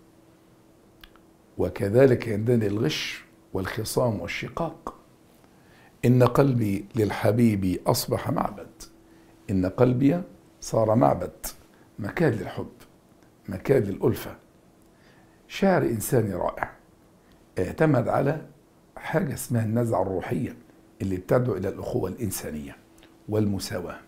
وكذلك عندنا الغش والخصام والشقاق إن قلبي للحبيب أصبح معبد إن قلبي صار معبد مكان للحب مكان للألفة شعر إنساني رائع اعتمد على حاجة اسمها النزعة الروحية اللي بتدعو إلى الأخوة الإنسانية والمساواة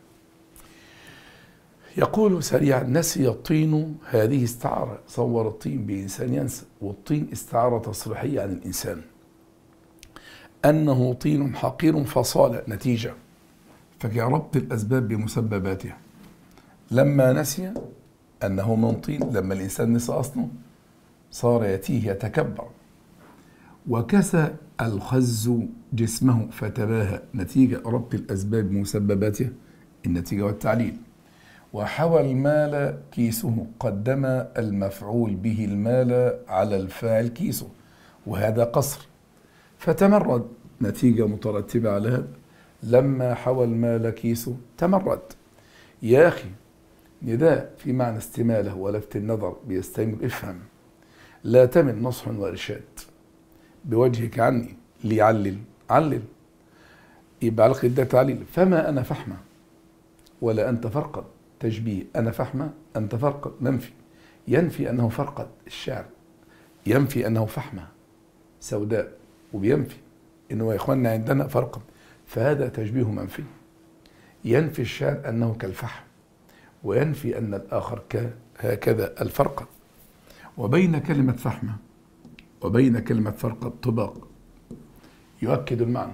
يقول سريعا نسي الطين هذه استعارة صور الطين بإنسان ينسى والطين استعارة تصريحية عن الإنسان أنه طين حقير فصال نتيجة فكربط الأسباب بمسبباتها لما نسي أنه من طين لما الإنسان نسى أصله صار يتيه يتكبر وكسى الخز جسمه فتباهى نتيجة ربط الأسباب بمسبباتها النتيجة والتعليل وحوى المال كيسه قدم المفعول به المال على الفاعل كيسه وهذا قصر فتمرد نتيجة مترتبة على هذا لما حوى المال كيسه تمرد يا أخي نداء في معنى استماله ولفت النظر بيستمر افهم لا تمن نصح وإرشاد بوجهك عني ليعلل علل يبقى على ده تعليل فما أنا فحمة ولا أنت فرقد تشبيه أنا فحمة أنت فرقد منفي ينفي أنه فرقد الشعر ينفي أنه فحمة سوداء وبينفي أنه يا إخواننا عندنا فرقد فهذا تشبيه منفي ينفي الشعر أنه كالفحم وينفي أن الآخر هكذا الفرقد وبين كلمة فحمة وبين كلمة فرقد طباق يؤكد المعنى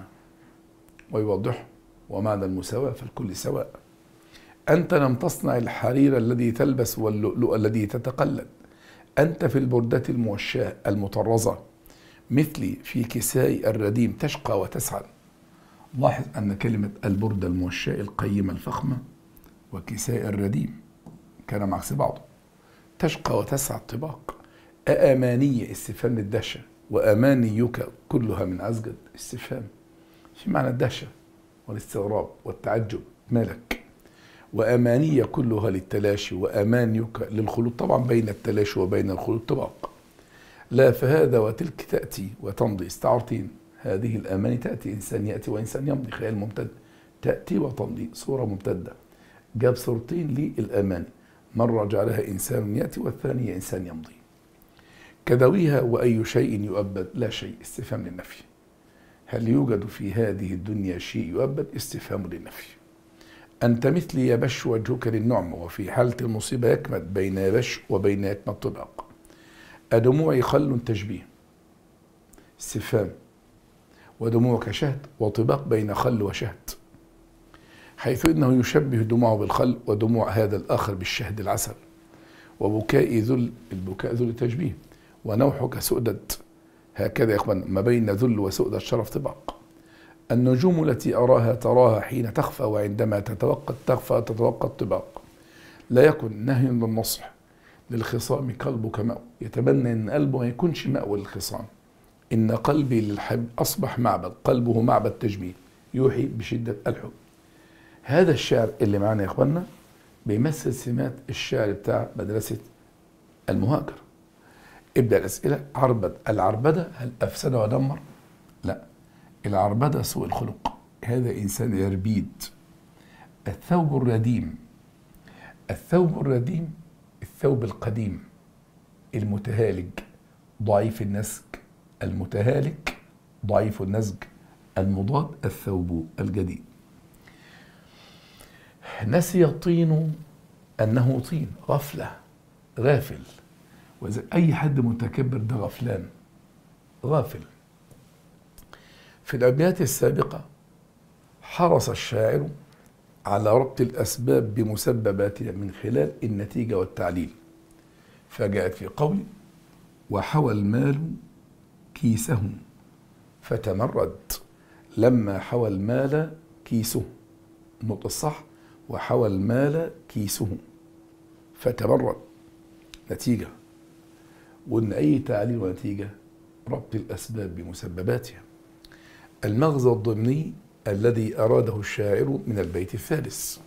ويوضحه ومعنى المساواة فالكل سواء أنت لم تصنع الحرير الذي تلبس واللؤلؤ الذي تتقلد أنت في البردة الموشاة المطرزة مثلي في كساء الرديم تشقى وتسعد لاحظ أن كلمة البردة الموشاة القيمة الفخمة وكساء الرديم كان عكس بعضه تشقى وتسعد طباق أأمانية استفهام للدهشة وأمانيك كلها من أسجد استفهام في معنى الدهشة والاستغراب والتعجب مالك وأمانية كلها للتلاشي وأمانيك للخلود طبعا بين التلاشي وبين الخلود طباق لا فهذا وتلك تأتي وتمضي استعارتين هذه الأماني تأتي إنسان يأتي وإنسان يمضي خيال ممتد تأتي وتمضي صورة ممتدة جاب صورتين للأماني مرة جعلها إنسان يأتي والثانية إنسان يمضي كذويها وأي شيء يؤبد لا شيء استفهام للنفي هل يوجد في هذه الدنيا شيء يؤبد استفهام للنفي أنت مثلي يبش وجهك للنعم وفي حالة المصيبة يكمد بين يبش وبين يكمد طباق أدموعي خل تشبيه استفهام ودموعك شهد وطباق بين خل وشهد حيث إنه يشبه دموعه بالخل ودموع هذا الآخر بالشهد العسل وبكاء ذل البكاء ذل تشبيه ونوحك سؤدد هكذا يا إخوان ما بين ذل وسؤدد شرف طباق النجوم التي أراها تراها حين تخفى وعندما تتوقد تخفى تتوقد طباق لا يكن نهي للنصح للخصام قلبك مأوى يتمنى أن قلبه ما يكونش مأوى للخصام إن قلبي للحب أصبح معبد قلبه معبد تجميل يوحي بشدة الحب هذا الشعر اللي معنا يا إخوانا بيمثل سمات الشعر بتاع مدرسة المهاجر ابدأ الأسئلة عربد العربدة هل أفسد ودمر؟ لا العربدة سوء الخلق هذا إنسان يربيد الثوب الرديم الثوب الرديم الثوب القديم المتهالج ضعيف النسج المتهالك ضعيف النسج المضاد الثوب الجديد نسي الطين أنه طين غفلة غافل وإذا أي حد متكبر ده غفلان غافل في الأبيات السابقة حرص الشاعر على ربط الأسباب بمسبباتها من خلال النتيجة والتعليل فجاءت في قول وحوى المال كيسه فتمرد لما حوى المال كيسه النطق الصح وحوى المال كيسه فتمرد نتيجة وإن أي تعليل ونتيجة ربط الأسباب بمسبباتها المغزى الضمني الذي أراده الشاعر من البيت الثالث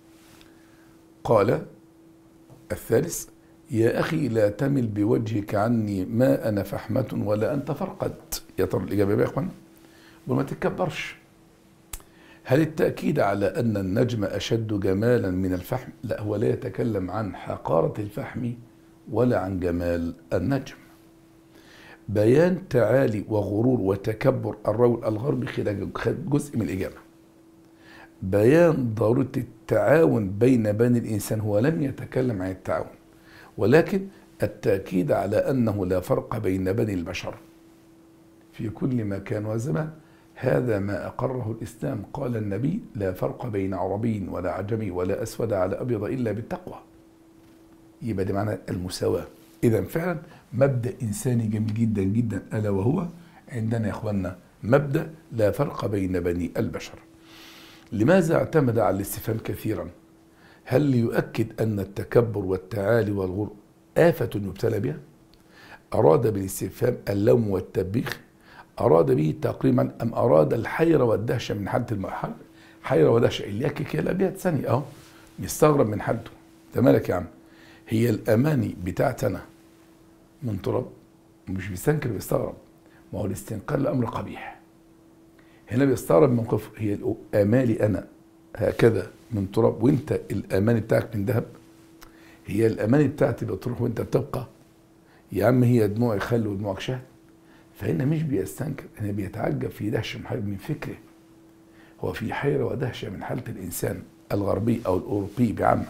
قال الثالث يا أخي لا تمل بوجهك عني ما أنا فحمة ولا أنت فرقد يا ترى الإجابة يا إخوانا وما تتكبرش هل التأكيد على أن النجم أشد جمالا من الفحم؟ لا هو لا يتكلم عن حقارة الفحم ولا عن جمال النجم بيان تعالي وغرور وتكبر الرجل الغربي خلال جزء من الإجابة بيان ضرورة التعاون بين بني الإنسان هو لم يتكلم عن التعاون ولكن التأكيد على أنه لا فرق بين بني البشر في كل مكان وزمان هذا ما أقره الإسلام قال النبي لا فرق بين عربي ولا عجمي ولا أسود على أبيض إلا بالتقوى يبقى ده معنى المساواة إذا فعلا مبدأ إنساني جميل جدا جدا ألا وهو عندنا يا إخواننا مبدأ لا فرق بين بني البشر لماذا اعتمد على الاستفهام كثيرا هل ليؤكد أن التكبر والتعالي والغر آفة يبتلى بها أراد بالاستفهام اللوم والتبيخ أراد به تقريبا أم أراد الحيرة والدهشة من حالة المرحلة حيرة ودهشة اللي يكك الأبيات ثانية أهو يستغرب من حالته أنت مالك يا عم هي الأماني بتاعتنا من تراب مش بيستنكر بيستغرب ما هو الاستنكار لأمر قبيح هنا بيستغرب من موقف هي آمالي أنا هكذا من تراب وانت الاماني بتاعك من ذهب هي الاماني بتاعتي بتروح وانت بتبقى يا عم هي دموعي خل ودموعك شهد فهنا مش بيستنكر هنا بيتعجب في دهشه من فكره هو في حيره ودهشه من حاله الانسان الغربي او الاوروبي بعامه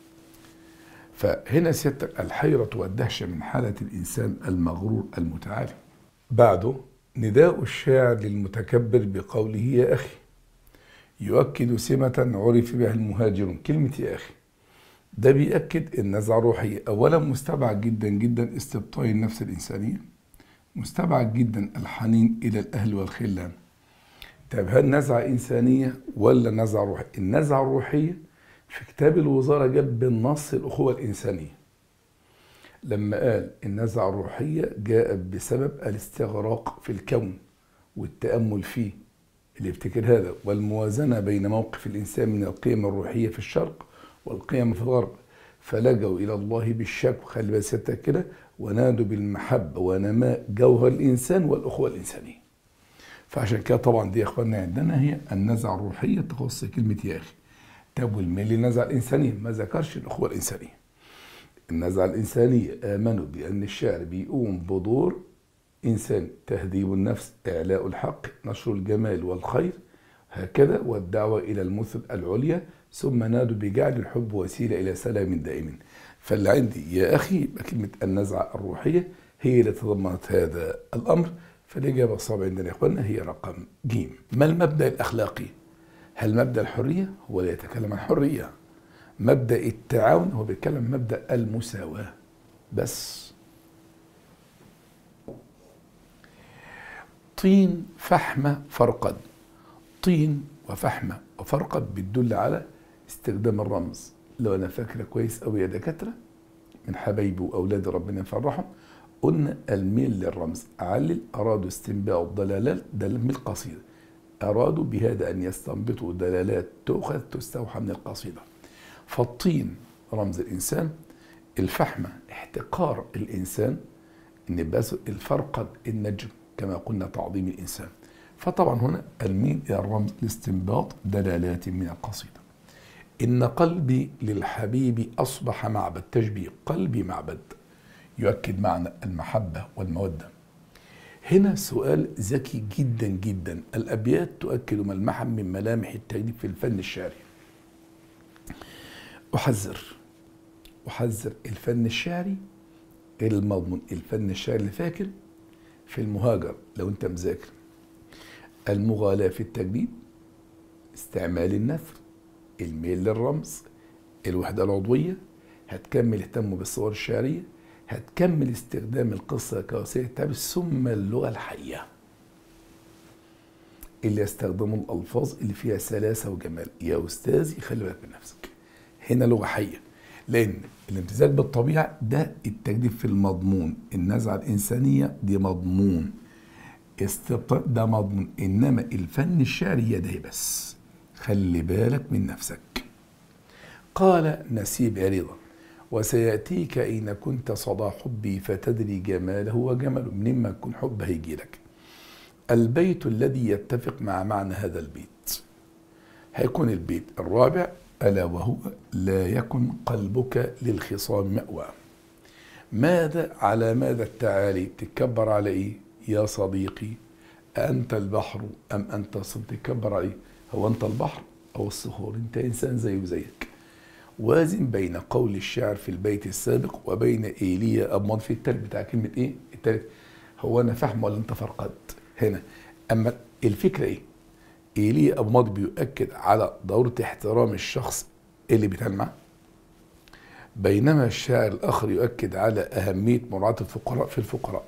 فهنا سيادتك الحيرة والدهشة من حالة الإنسان المغرور المتعالي بعده نداء الشاعر للمتكبر بقوله يا أخي يؤكد سمة عرف بها المهاجرون كلمة يا أخي ده بيأكد النزعة الروحية أولا مستبعد جدا جدا استبطاء النفس الإنسانية مستبعد جدا الحنين إلى الأهل والخلان طب هل نزعة إنسانية ولا نزعة روحية النزعة الروحية في كتاب الوزارة جاب بالنص الأخوة الإنسانية لما قال النزعة الروحية جاءت بسبب الاستغراق في الكون والتأمل فيه اللي يفتكر هذا والموازنة بين موقف الإنسان من القيم الروحية في الشرق والقيم في الغرب فلجوا إلى الله بالشك خلي بالك كده ونادوا بالمحبة ونماء جوهر الإنسان والأخوة الإنسانية فعشان كده طبعا دي يا إخواننا عندنا هي النزعة الروحية تخص كلمة يا أخي طب والميل النزعة الإنسانية ما ذكرش الأخوة الإنسانية النزعة الإنسانية آمنوا بأن الشعر بيقوم بدور إنسان تهذيب النفس إعلاء الحق نشر الجمال والخير هكذا والدعوة إلى المثل العليا ثم نادوا بجعل الحب وسيلة إلى سلام دائم فاللي عندي يا أخي كلمة النزعة الروحية هي اللي تضمنت هذا الأمر فالإجابة الصعبة عندنا يا إخواننا هي رقم ج ما المبدأ الأخلاقي؟ هل مبدأ الحرية؟ هو لا يتكلم عن حرية مبدأ التعاون هو بيتكلم مبدأ المساواة بس طين فحمة فرقد طين وفحمة وفرقد بتدل على استخدام الرمز لو أنا فاكرة كويس أوي يا دكاترة من حبايبي وأولاد ربنا يفرحهم قلنا الميل للرمز علل أرادوا استنباط دلالات دلالات من القصيدة أرادوا بهذا أن يستنبطوا دلالات تؤخذ تستوحى من القصيدة فالطين رمز الإنسان الفحمة احتقار الإنسان النباس الفرقد النجم كما قلنا تعظيم الإنسان فطبعا هنا الميل إلى الرمز لاستنباط دلالات من القصيدة إن قلبي للحبيب أصبح معبد تشبيه قلبي معبد يؤكد معنى المحبة والمودة هنا سؤال ذكي جدا جدا الأبيات تؤكد ملمحا من ملامح التجديد في الفن الشعري أحذر أحذر الفن الشعري غير المضمون الفن الشعري اللي فاكر في المهاجر لو انت مذاكر المغالاة في التجديد استعمال النثر الميل للرمز الوحدة العضوية هتكمل اهتموا بالصور الشعرية هتكمل استخدام القصة كوسيلة تعبير ثم اللغة الحية اللي يستخدموا الألفاظ اللي فيها سلاسة وجمال يا أستاذي خلي بالك من نفسك هنا لغة حية لأن الامتزاج بالطبيعة ده التجديد في المضمون النزعة الإنسانية دي مضمون استبطاء ده مضمون انما الفن الشعري يده بس خلي بالك من نفسك قال نسيب رضا وسيأتيك إن كنت صدى حبي فتدري جماله وجمله منين ما يكون حب هيجي لك البيت الذي يتفق مع معنى هذا البيت هيكون البيت الرابع ألا وهو لا يكن قلبك للخصام مأوى ماذا على ماذا التعالي تتكبر على إيه يا صديقي أنت البحر أم أنت الصم تتكبر على إيه هو أنت البحر أو الصخور أنت إنسان زي وزيك وازن بين قول الشاعر في البيت السابق وبين إيليا أبمض في التالت بتاع كلمة إيه التالت هو أنا فاهم ولا أنت فرقدت هنا أما الفكرة إيه إيليا أبو ماضي بيؤكد على ضرورة احترام الشخص اللي بيتعامل معاه بينما الشاعر الآخر يؤكد على أهمية مراعاة الفقراء في الفقراء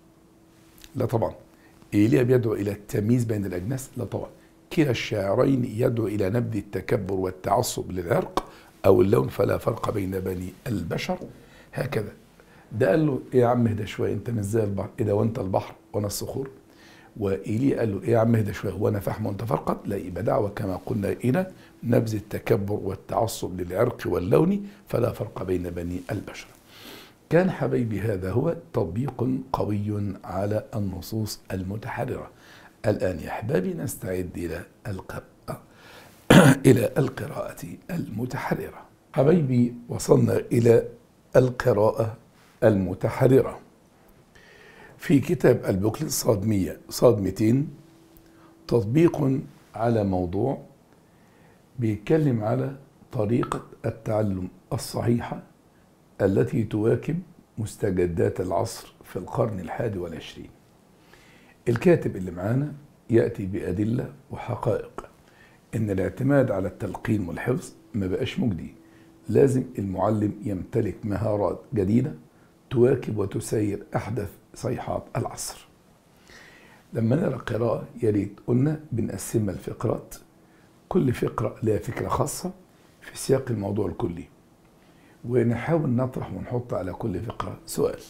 لا طبعا إيليا بيدعو إلى التمييز بين الأجناس لا طبعا كلا الشاعرين يدعو إلى نبذ التكبر والتعصب للعرق أو اللون فلا فرق بين بني البشر هكذا ده قال له إيه يا عم اهدى شوية أنت مش زي البحر إيه ده وأنت البحر وأنا الصخور وإيليا قال له إيه يا عم اهدى شوية وأنا فاهم وأنت فرقت لا يبقى دعوة كما قلنا إلى نبذ التكبر والتعصب للعرق واللون فلا فرق بين بني البشر كان حبيبي هذا هو تطبيق قوي على النصوص المتحررة الآن يا أحبابي نستعد إلى القراءة إلى القراءة المتحررة حبيبي وصلنا إلى القراءة المتحررة في كتاب البوكلت صاد 100 صاد 200 تطبيق على موضوع بيتكلم على طريقة التعلم الصحيحة التي تواكب مستجدات العصر في القرن الحادي والعشرين الكاتب اللي معانا يأتي بأدلة وحقائق إن الاعتماد على التلقين والحفظ ما بقاش مجدي لازم المعلم يمتلك مهارات جديدة تواكب وتسير أحدث صيحات العصر لما نقرا قراءة يا ريت قلنا بنقسمها لفقرات كل فقرة لها فكرة خاصة في سياق الموضوع الكلي ونحاول نطرح ونحط على كل فقرة سؤال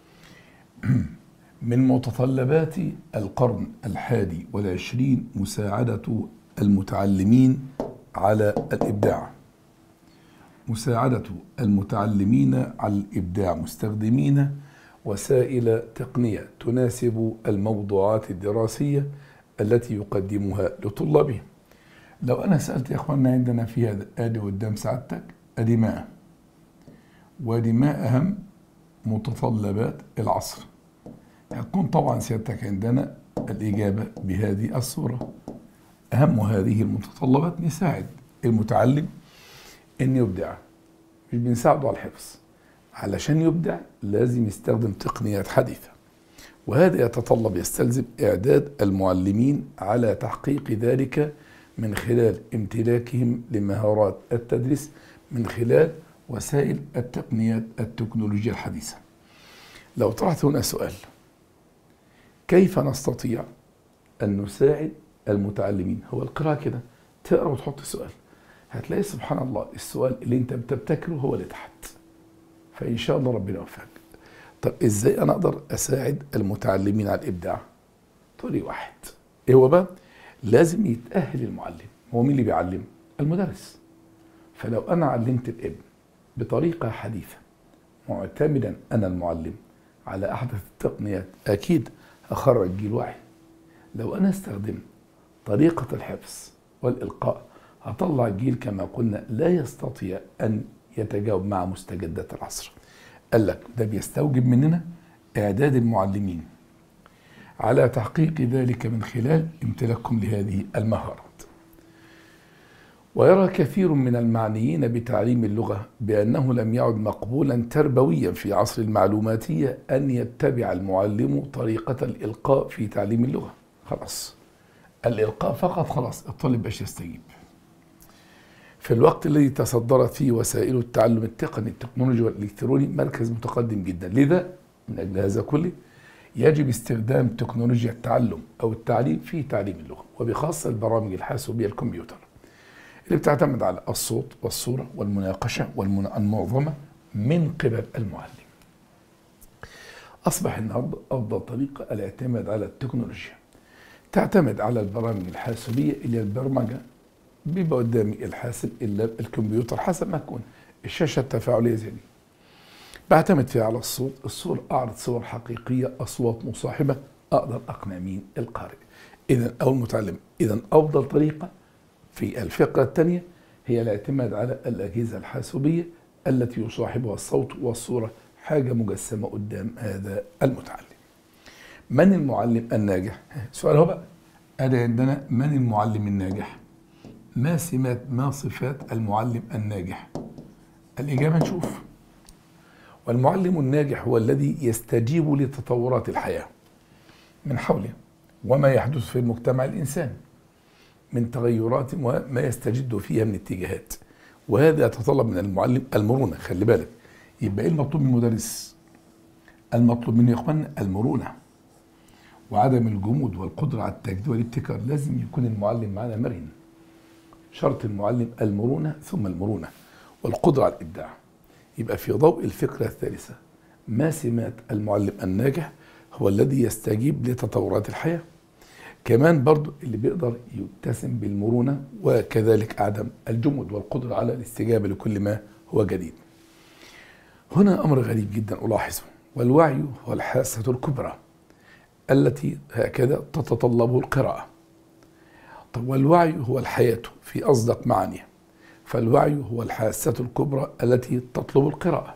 من متطلبات القرن الحادي والعشرين مساعدة المتعلمين على الإبداع مساعدة المتعلمين على الإبداع مستخدمين وسائل تقنية تناسب الموضوعات الدراسية التي يقدمها لطلابهم لو أنا سألت يا إخواننا عندنا في هذا آدي قدام سعادتك أدي ماء وادي ما أهم متطلبات العصر هتكون طبعا سيادتك عندنا الإجابة بهذه الصورة أهم هذه المتطلبات نساعد المتعلم أن يبدع مش بنساعده على الحفظ علشان يبدع لازم يستخدم تقنيات حديثة وهذا يتطلب يستلزم إعداد المعلمين على تحقيق ذلك من خلال امتلاكهم لمهارات التدريس من خلال وسائل التقنيات التكنولوجيا الحديثة لو طرحت هنا سؤال كيف نستطيع أن نساعد المتعلمين هو القراءة كده تقرأ وتحط سؤال هتلاقي سبحان الله السؤال اللي انت بتبتكره هو اللي تحت فإن شاء الله ربنا يوفقك طب إزاي أنا أقدر أساعد المتعلمين على الإبداع تقول لي واحد إيه هو بقى لازم يتأهل المعلم هو مين اللي بيعلم المدرس فلو أنا علمت الابن بطريقة حديثة معتمدا أنا المعلم على أحدث التقنيات أكيد هخرج جيل واعي لو أنا استخدمت طريقة الحفظ والإلقاء هطلع جيل كما قلنا لا يستطيع أن يتجاوب مع مستجدات العصر قال لك ده بيستوجب مننا إعداد المعلمين على تحقيق ذلك من خلال امتلاكهم لهذه المهارات ويرى كثير من المعنيين بتعليم اللغة بأنه لم يعد مقبولا تربويا في عصر المعلوماتية أن يتبع المعلم طريقة الإلقاء في تعليم اللغة خلاص الإلقاء فقط خلاص الطالب باش يستجيب في الوقت الذي تصدرت فيه وسائل التعلم التقني التكنولوجي والإلكتروني مركز متقدم جدا لذا من أجل هذا كله يجب استخدام تكنولوجيا التعلم أو التعليم في تعليم اللغة وبخاصة البرامج الحاسوبية الكمبيوتر اللي بتعتمد على الصوت والصورة والمناقشة والمنظمة من قبل المعلم أصبح النهاردة أفضل طريقة الاعتماد على التكنولوجيا تعتمد على البرامج الحاسوبية اللي البرمجة بيبقى قدامي الحاسب إلا الكمبيوتر حسب ما تكون الشاشة التفاعلية زي دي بعتمد فيها على الصوت الصورة أعرض صور حقيقية أصوات مصاحبة أقدر أقنع مين القارئ إذا أو المتعلم إذا أفضل طريقة في الفقرة الثانية هي الاعتماد على الأجهزة الحاسوبية التي يصاحبها الصوت والصورة حاجة مجسمة قدام هذا المتعلم من المعلم الناجح؟ سؤال هو بقى أدي عندنا من المعلم الناجح؟ ما سمات ما صفات المعلم الناجح؟ الإجابة نشوف والمعلم الناجح هو الذي يستجيب لتطورات الحياة من حوله وما يحدث في المجتمع الإنساني من تغيرات وما يستجد فيها من اتجاهات وهذا يتطلب من المعلم المرونة خلي بالك يبقى ايه المطلوب من المدرس المطلوب منه يا اخوانا المرونة وعدم الجمود والقدرة على التجديد والابتكار لازم يكون المعلم معنا مرن شرط المعلم المرونة ثم المرونة والقدرة على الإبداع يبقى في ضوء الفكرة الثالثة ما سمات المعلم الناجح هو الذي يستجيب لتطورات الحياة كمان برضو اللي بيقدر يتسم بالمرونة وكذلك عدم الجمود والقدرة على الاستجابة لكل ما هو جديد هنا أمر غريب جدا ألاحظه والوعي هو الحاسة الكبرى التي هكذا تتطلبه القراءة طب والوعي هو الحياة في أصدق معانيها فالوعي هو الحاسة الكبرى التي تطلب القراءة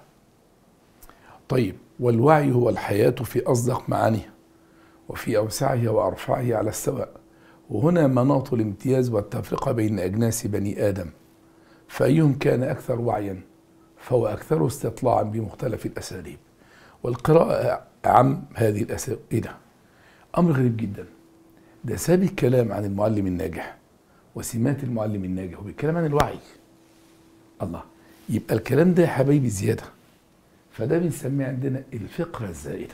طيب والوعي هو الحياة في أصدق معانيها وفي أوسعها وأرفعها على السواء وهنا مناط الامتياز والتفرقة بين أجناس بني آدم فأيهم كان أكثر وعيا فهو أكثر استطلاعا بمختلف الأساليب والقراءة أعم هذه الأساليب إيه ده؟ أمر غريب جدا ده ساب الكلام عن المعلم الناجح وسمات المعلم الناجح وبيتكلم عن الوعي الله يبقى الكلام ده يا حبايبي زيادة فده بنسميه عندنا الفقرة الزائدة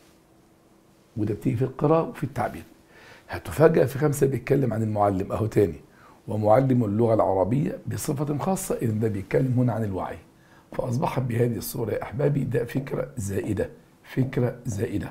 وده بتيجي في القراءة وفي التعبير هتفاجأ في خمسة بيتكلم عن المعلم أهو تاني ومعلم اللغة العربية بصفة خاصة إذا ده بيتكلم هنا عن الوعي فأصبحت بهذه الصورة يا أحبابي ده فكرة زائدة فكرة زائدة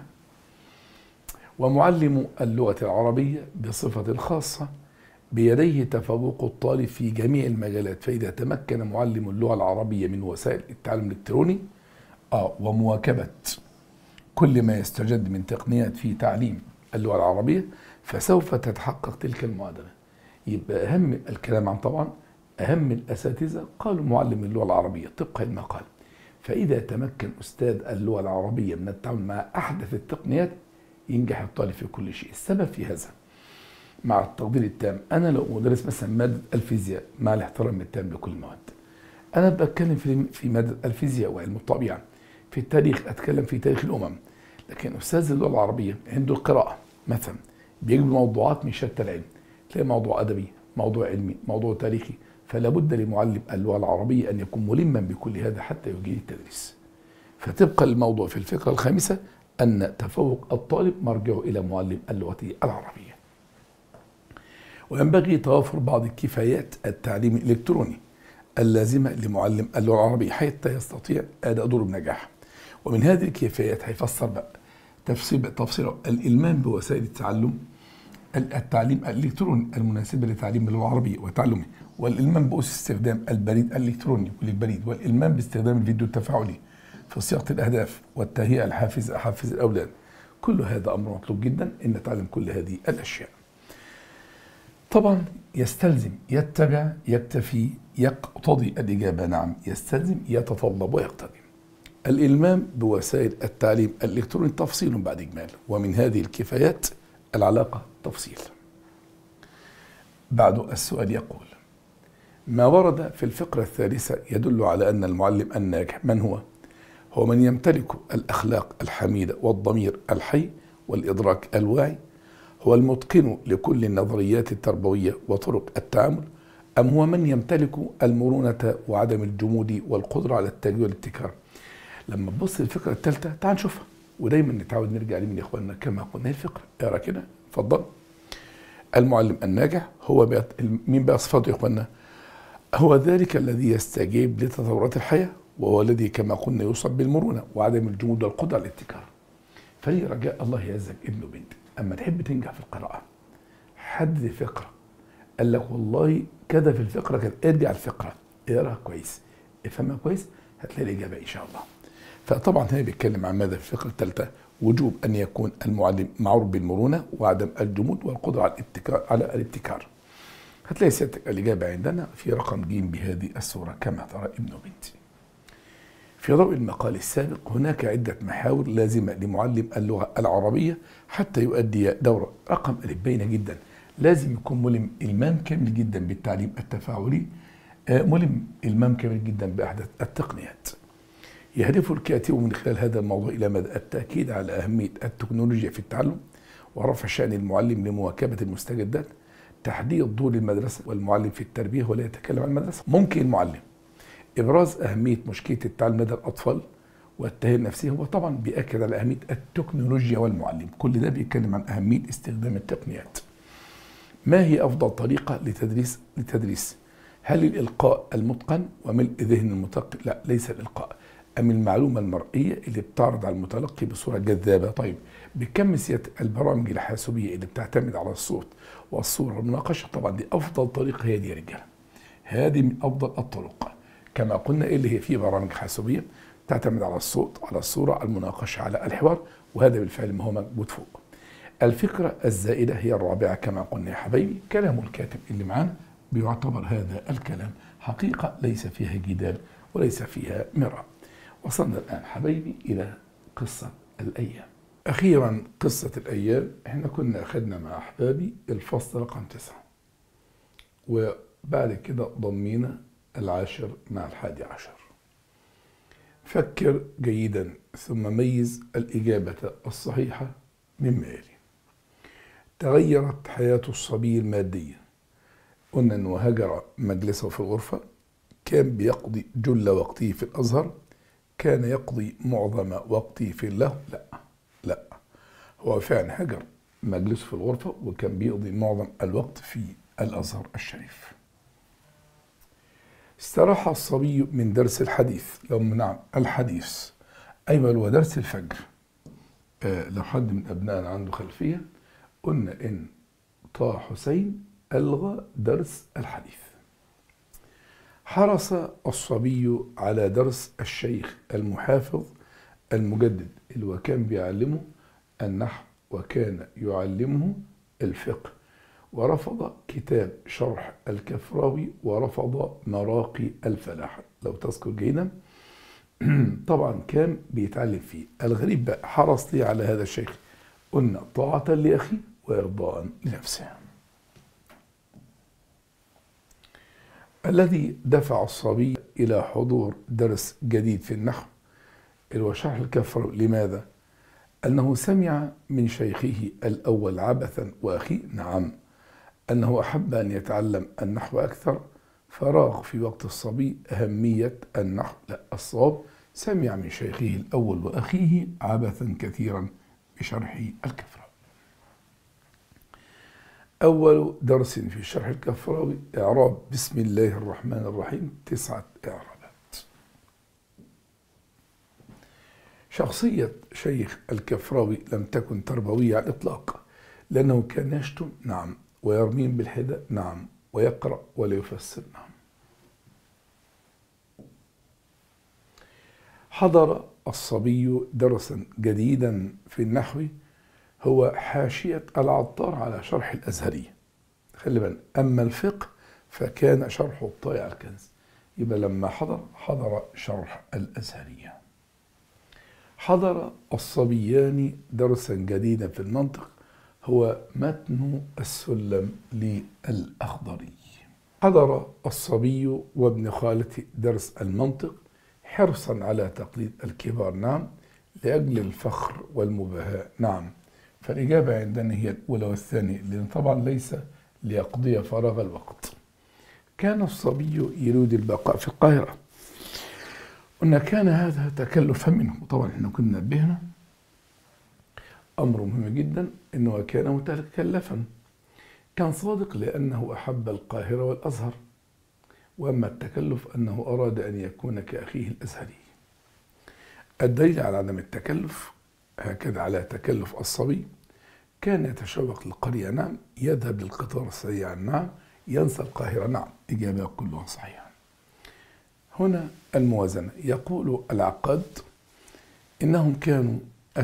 ومعلم اللغة العربية بصفة خاصة بيديه تفوق الطالب في جميع المجالات فإذا تمكن معلم اللغة العربية من وسائل التعلم الإلكتروني آه ومواكبة كل ما يستجد من تقنيات في تعليم اللغة العربية فسوف تتحقق تلك المعادلة يبقى أهم الكلام عن طبعا أهم الأساتذة قالوا معلم اللغة العربية طبقا لما قال فإذا تمكن أستاذ اللغة العربية من التعامل مع أحدث التقنيات ينجح الطالب في كل شيء السبب في هذا مع التقدير التام أنا لو مدرس مثلا مادة الفيزياء مع الاحترام التام لكل المواد أنا بتكلم في في مادة الفيزياء وعلم الطبيعة في التاريخ أتكلم في تاريخ الأمم لكن أستاذ اللغة العربية عنده القراءة مثلا بيجيب موضوعات من شتى العلم تلاقي موضوع أدبي موضوع علمي موضوع تاريخي فلا بد لمعلم اللغة العربية أن يكون ملما بكل هذا حتى يجيد التدريس فتبقى الموضوع في الفكرة الخامسة أن تفوق الطالب مرجعه إلى معلم اللغة العربية وينبغي توافر بعض الكفايات التعليم الإلكتروني اللازمة لمعلم اللغة العربية حتى يستطيع أداء دوره بنجاح ومن هذه الكيفيات هيفسر بقى تفسير تفسير الإلمام بوسائل التعلم التعليم الإلكتروني المناسبة لتعليم اللغة العربية وتعلمه والإلمام بأس استخدام البريد الإلكتروني والبريد والإلمام باستخدام الفيديو التفاعلي في صياغة الأهداف والتهيئة الحافز حافز الأولاد كل هذا أمر مطلوب جدا أن نتعلم كل هذه الأشياء طبعا يستلزم يتبع يكتفي يقتضي الإجابة نعم يستلزم يتطلب ويقتضي الإلمام بوسائل التعليم الإلكتروني تفصيل بعد إجمال ومن هذه الكفايات العلاقة تفصيل بعد السؤال يقول ما ورد في الفقرة الثالثة يدل على أن المعلم الناجح من هو؟ هو من يمتلك الأخلاق الحميدة والضمير الحي والإدراك الواعي هو المتقن لكل النظريات التربوية وطرق التعامل أم هو من يمتلك المرونة وعدم الجمود والقدرة على التجويد والابتكار لما تبص للفكرة الثالثة تعال نشوفها ودايما نتعود نرجع لمن يا اخواننا كما قلنا هي الفكرة اقرا كده اتفضل المعلم الناجح هو بيت... مين بقى صفاته يا اخواننا هو ذلك الذي يستجيب لتطورات الحياة وهو الذي كما قلنا يوصف بالمرونة وعدم الجمود والقدرة على الابتكار فلي رجاء الله يعزك ابن وبنتك اما تحب تنجح في القراءه حدد الفقره قال لك والله كذا في الفقره كذا ارجع الفقره اقراها كويس افهمها كويس هتلاقي الاجابه ان شاء الله فطبعا هنا بيتكلم عن ماذا في الفقره الثالثه وجوب ان يكون المعلم معروف بالمرونه وعدم الجمود والقدره على الابتكار على الابتكار هتلاقي سيادتك الاجابه عندنا في رقم ج بهذه الصوره كما ترى ابن بنتي في ضوء المقال السابق هناك عدة محاور لازمة لمعلم اللغة العربية حتى يؤدي دورة رقم ألف باينة جدا لازم يكون ملم إلمام كامل جدا بالتعليم التفاعلي ملم إلمام كامل جدا بأحدث التقنيات يهدف الكاتب من خلال هذا الموضوع إلى مدى التأكيد على أهمية التكنولوجيا في التعلم ورفع شأن المعلم لمواكبة المستجدات تحديد دور المدرسة والمعلم في التربية ولا يتكلم عن المدرسة ممكن المعلم إبراز أهمية مشكلة التعلم لدى الأطفال والتهيئة النفسية هو طبعا بيأكد على أهمية التكنولوجيا والمعلم كل ده بيتكلم عن أهمية استخدام التقنيات ما هي أفضل طريقة لتدريس لتدريس هل الإلقاء المتقن وملء ذهن المتلقي لا ليس الإلقاء أم المعلومة المرئية اللي بتعرض على المتلقي بصورة جذابة طيب بكم سيادة البرامج الحاسوبية اللي بتعتمد على الصوت والصورة والمناقشة طبعا دي أفضل طريقة هي دي يا رجالة هذه من أفضل الطرق كما قلنا اللي هي في برامج حاسوبيه تعتمد على الصوت على الصوره على المناقشه على الحوار وهذا بالفعل ما هو موجود فوق. الفكره الزائده هي الرابعه كما قلنا يا حبايبي كلام الكاتب اللي معانا بيعتبر هذا الكلام حقيقه ليس فيها جدال وليس فيها مراء. وصلنا الان حبايبي الى قصه الايام. اخيرا قصه الايام احنا كنا اخذنا مع احبابي الفصل رقم تسعه. وبعد كده ضمينا العاشر مع الحادي عشر فكر جيدا ثم ميز الإجابة الصحيحة مما يلي تغيرت حياة الصبي المادية قلنا أنه هجر مجلسه في الغرفة كان بيقضي جل وقته في الأزهر كان يقضي معظم وقته في الله لا لا هو فعلا هجر مجلسه في الغرفة وكان بيقضي معظم الوقت في الأزهر الشريف استراح الصبي من درس الحديث لو نعم الحديث أيوة هو درس الفجر آه لو حد من أبنائنا عنده خلفية قلنا إن طه حسين ألغى درس الحديث حرص الصبي على درس الشيخ المحافظ المجدد اللي هو كان بيعلمه النحو وكان يعلمه الفقه ورفض كتاب شرح الكفراوي ورفض مراقي الفلاح لو تذكر جيدا طبعا كان بيتعلم فيه الغريب بقى حرص لي على هذا الشيخ قلنا طاعة لأخي وإرضاء لنفسه الذي دفع الصبي إلى حضور درس جديد في النحو اللي هو شرح الكفر لماذا؟ أنه سمع من شيخه الأول عبثا وأخيه نعم أنه أحب أن يتعلم النحو أكثر فراغ في وقت الصبي أهمية النحو لا الصواب سمع من شيخه الأول وأخيه عبثا كثيرا بشرح الكفراوي أول درس في شرح الكفراوي إعراب بسم الله الرحمن الرحيم تسعة إعرابات شخصية شيخ الكفراوي لم تكن تربوية على الإطلاق لأنه كان يشتم نعم ويرميم بالحدة نعم ويقرأ ولا يفسر نعم حضر الصبي درسا جديدا في النحو هو حاشية العطار على شرح الأزهرية خلي بالك أما الفقه فكان شرح الطائع الكنز يبقى لما حضر حضر شرح الأزهرية حضر الصبيان درسا جديدا في المنطق هو متن السلم للأخضري حضر الصبي وابن خالته درس المنطق حرصا على تقليد الكبار نعم لأجل الفخر والمباهاة نعم فالإجابة عندنا هي الأولى والثانية لأن طبعا ليس ليقضي فراغ الوقت كان الصبي يريد البقاء في القاهرة قلنا كان هذا تكلفا منه طبعا احنا كنا نبهنا أمر مهم جدا أنه كان متكلفا كان صادق لأنه أحب القاهرة والأزهر وأما التكلف أنه أراد أن يكون كأخيه الأزهري الدليل على عدم التكلف هكذا على تكلف الصبي كان يتشوق للقرية نعم يذهب للقطار السريع نعم ينسى القاهرة نعم إجابة كلها صحيحة هنا الموازنة يقول العقاد إنهم كانوا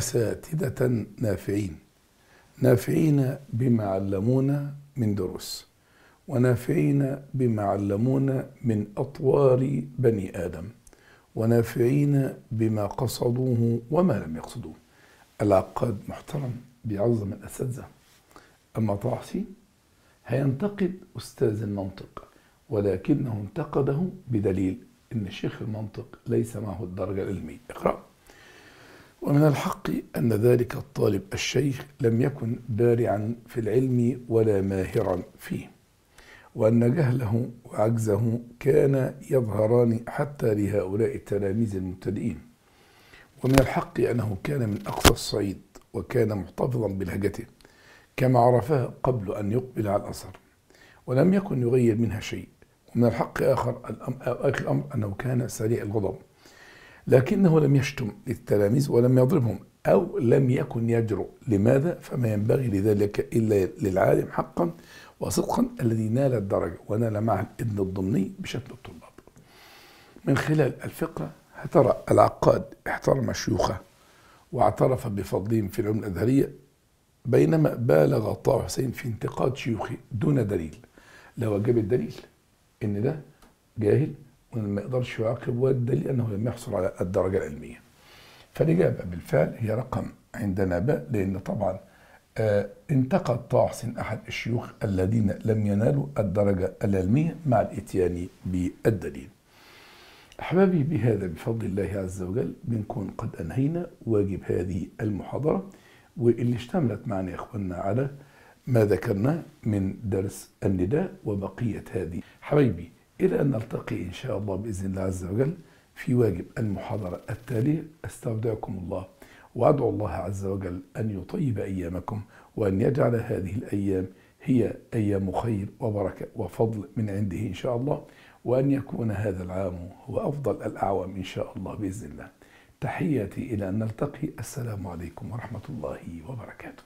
أساتذة نافعين نافعين بما علمونا من دروس ونافعين بما علمونا من أطوار بني آدم ونافعين بما قصدوه وما لم يقصدوه العقاد محترم بيعظم الأساتذة أما طه هينتقد أستاذ المنطق ولكنه انتقده بدليل أن شيخ المنطق ليس معه الدرجة العلمية اقرأ ومن الحق أن ذلك الطالب الشيخ لم يكن بارعا في العلم ولا ماهرا فيه وأن جهله وعجزه كان يظهران حتى لهؤلاء التلاميذ المبتدئين ومن الحق أنه كان من أقصى الصعيد وكان محتفظا بلهجته كما عرفها قبل أن يقبل على الأثر ولم يكن يغير منها شيء ومن الحق آخر آخر الأمر أنه كان سريع الغضب لكنه لم يشتم للتلاميذ ولم يضربهم أو لم يكن يجرؤ لماذا؟ فما ينبغي لذلك إلا للعالم حقا وصدقا الذي نال الدرجة ونال معه الإذن الضمني بشكل الطلاب من خلال الفقرة ترى العقاد احترم شيوخه واعترف بفضلهم في العلوم الأزهرية بينما بالغ طه حسين في انتقاد شيوخه دون دليل لو جاب الدليل ان ده جاهل وما يقدرش يعاقب والدليل انه لم يحصل على الدرجه العلميه. فالاجابه بالفعل هي رقم عندنا باء لان طبعا آه انتقد طه حسين احد الشيوخ الذين لم ينالوا الدرجه العلميه مع الاتيان بالدليل. احبابي بهذا بفضل الله عز وجل بنكون قد انهينا واجب هذه المحاضره واللي اشتملت معنا يا اخواننا على ما ذكرناه من درس النداء وبقيه هذه حبايبي الى ان نلتقي ان شاء الله باذن الله عز وجل في واجب المحاضره التاليه استودعكم الله وادعو الله عز وجل ان يطيب ايامكم وان يجعل هذه الايام هي ايام خير وبركه وفضل من عنده ان شاء الله وأن يكون هذا العام هو أفضل الأعوام إن شاء الله بإذن الله تحياتي إلى أن نلتقي السلام عليكم ورحمة الله وبركاته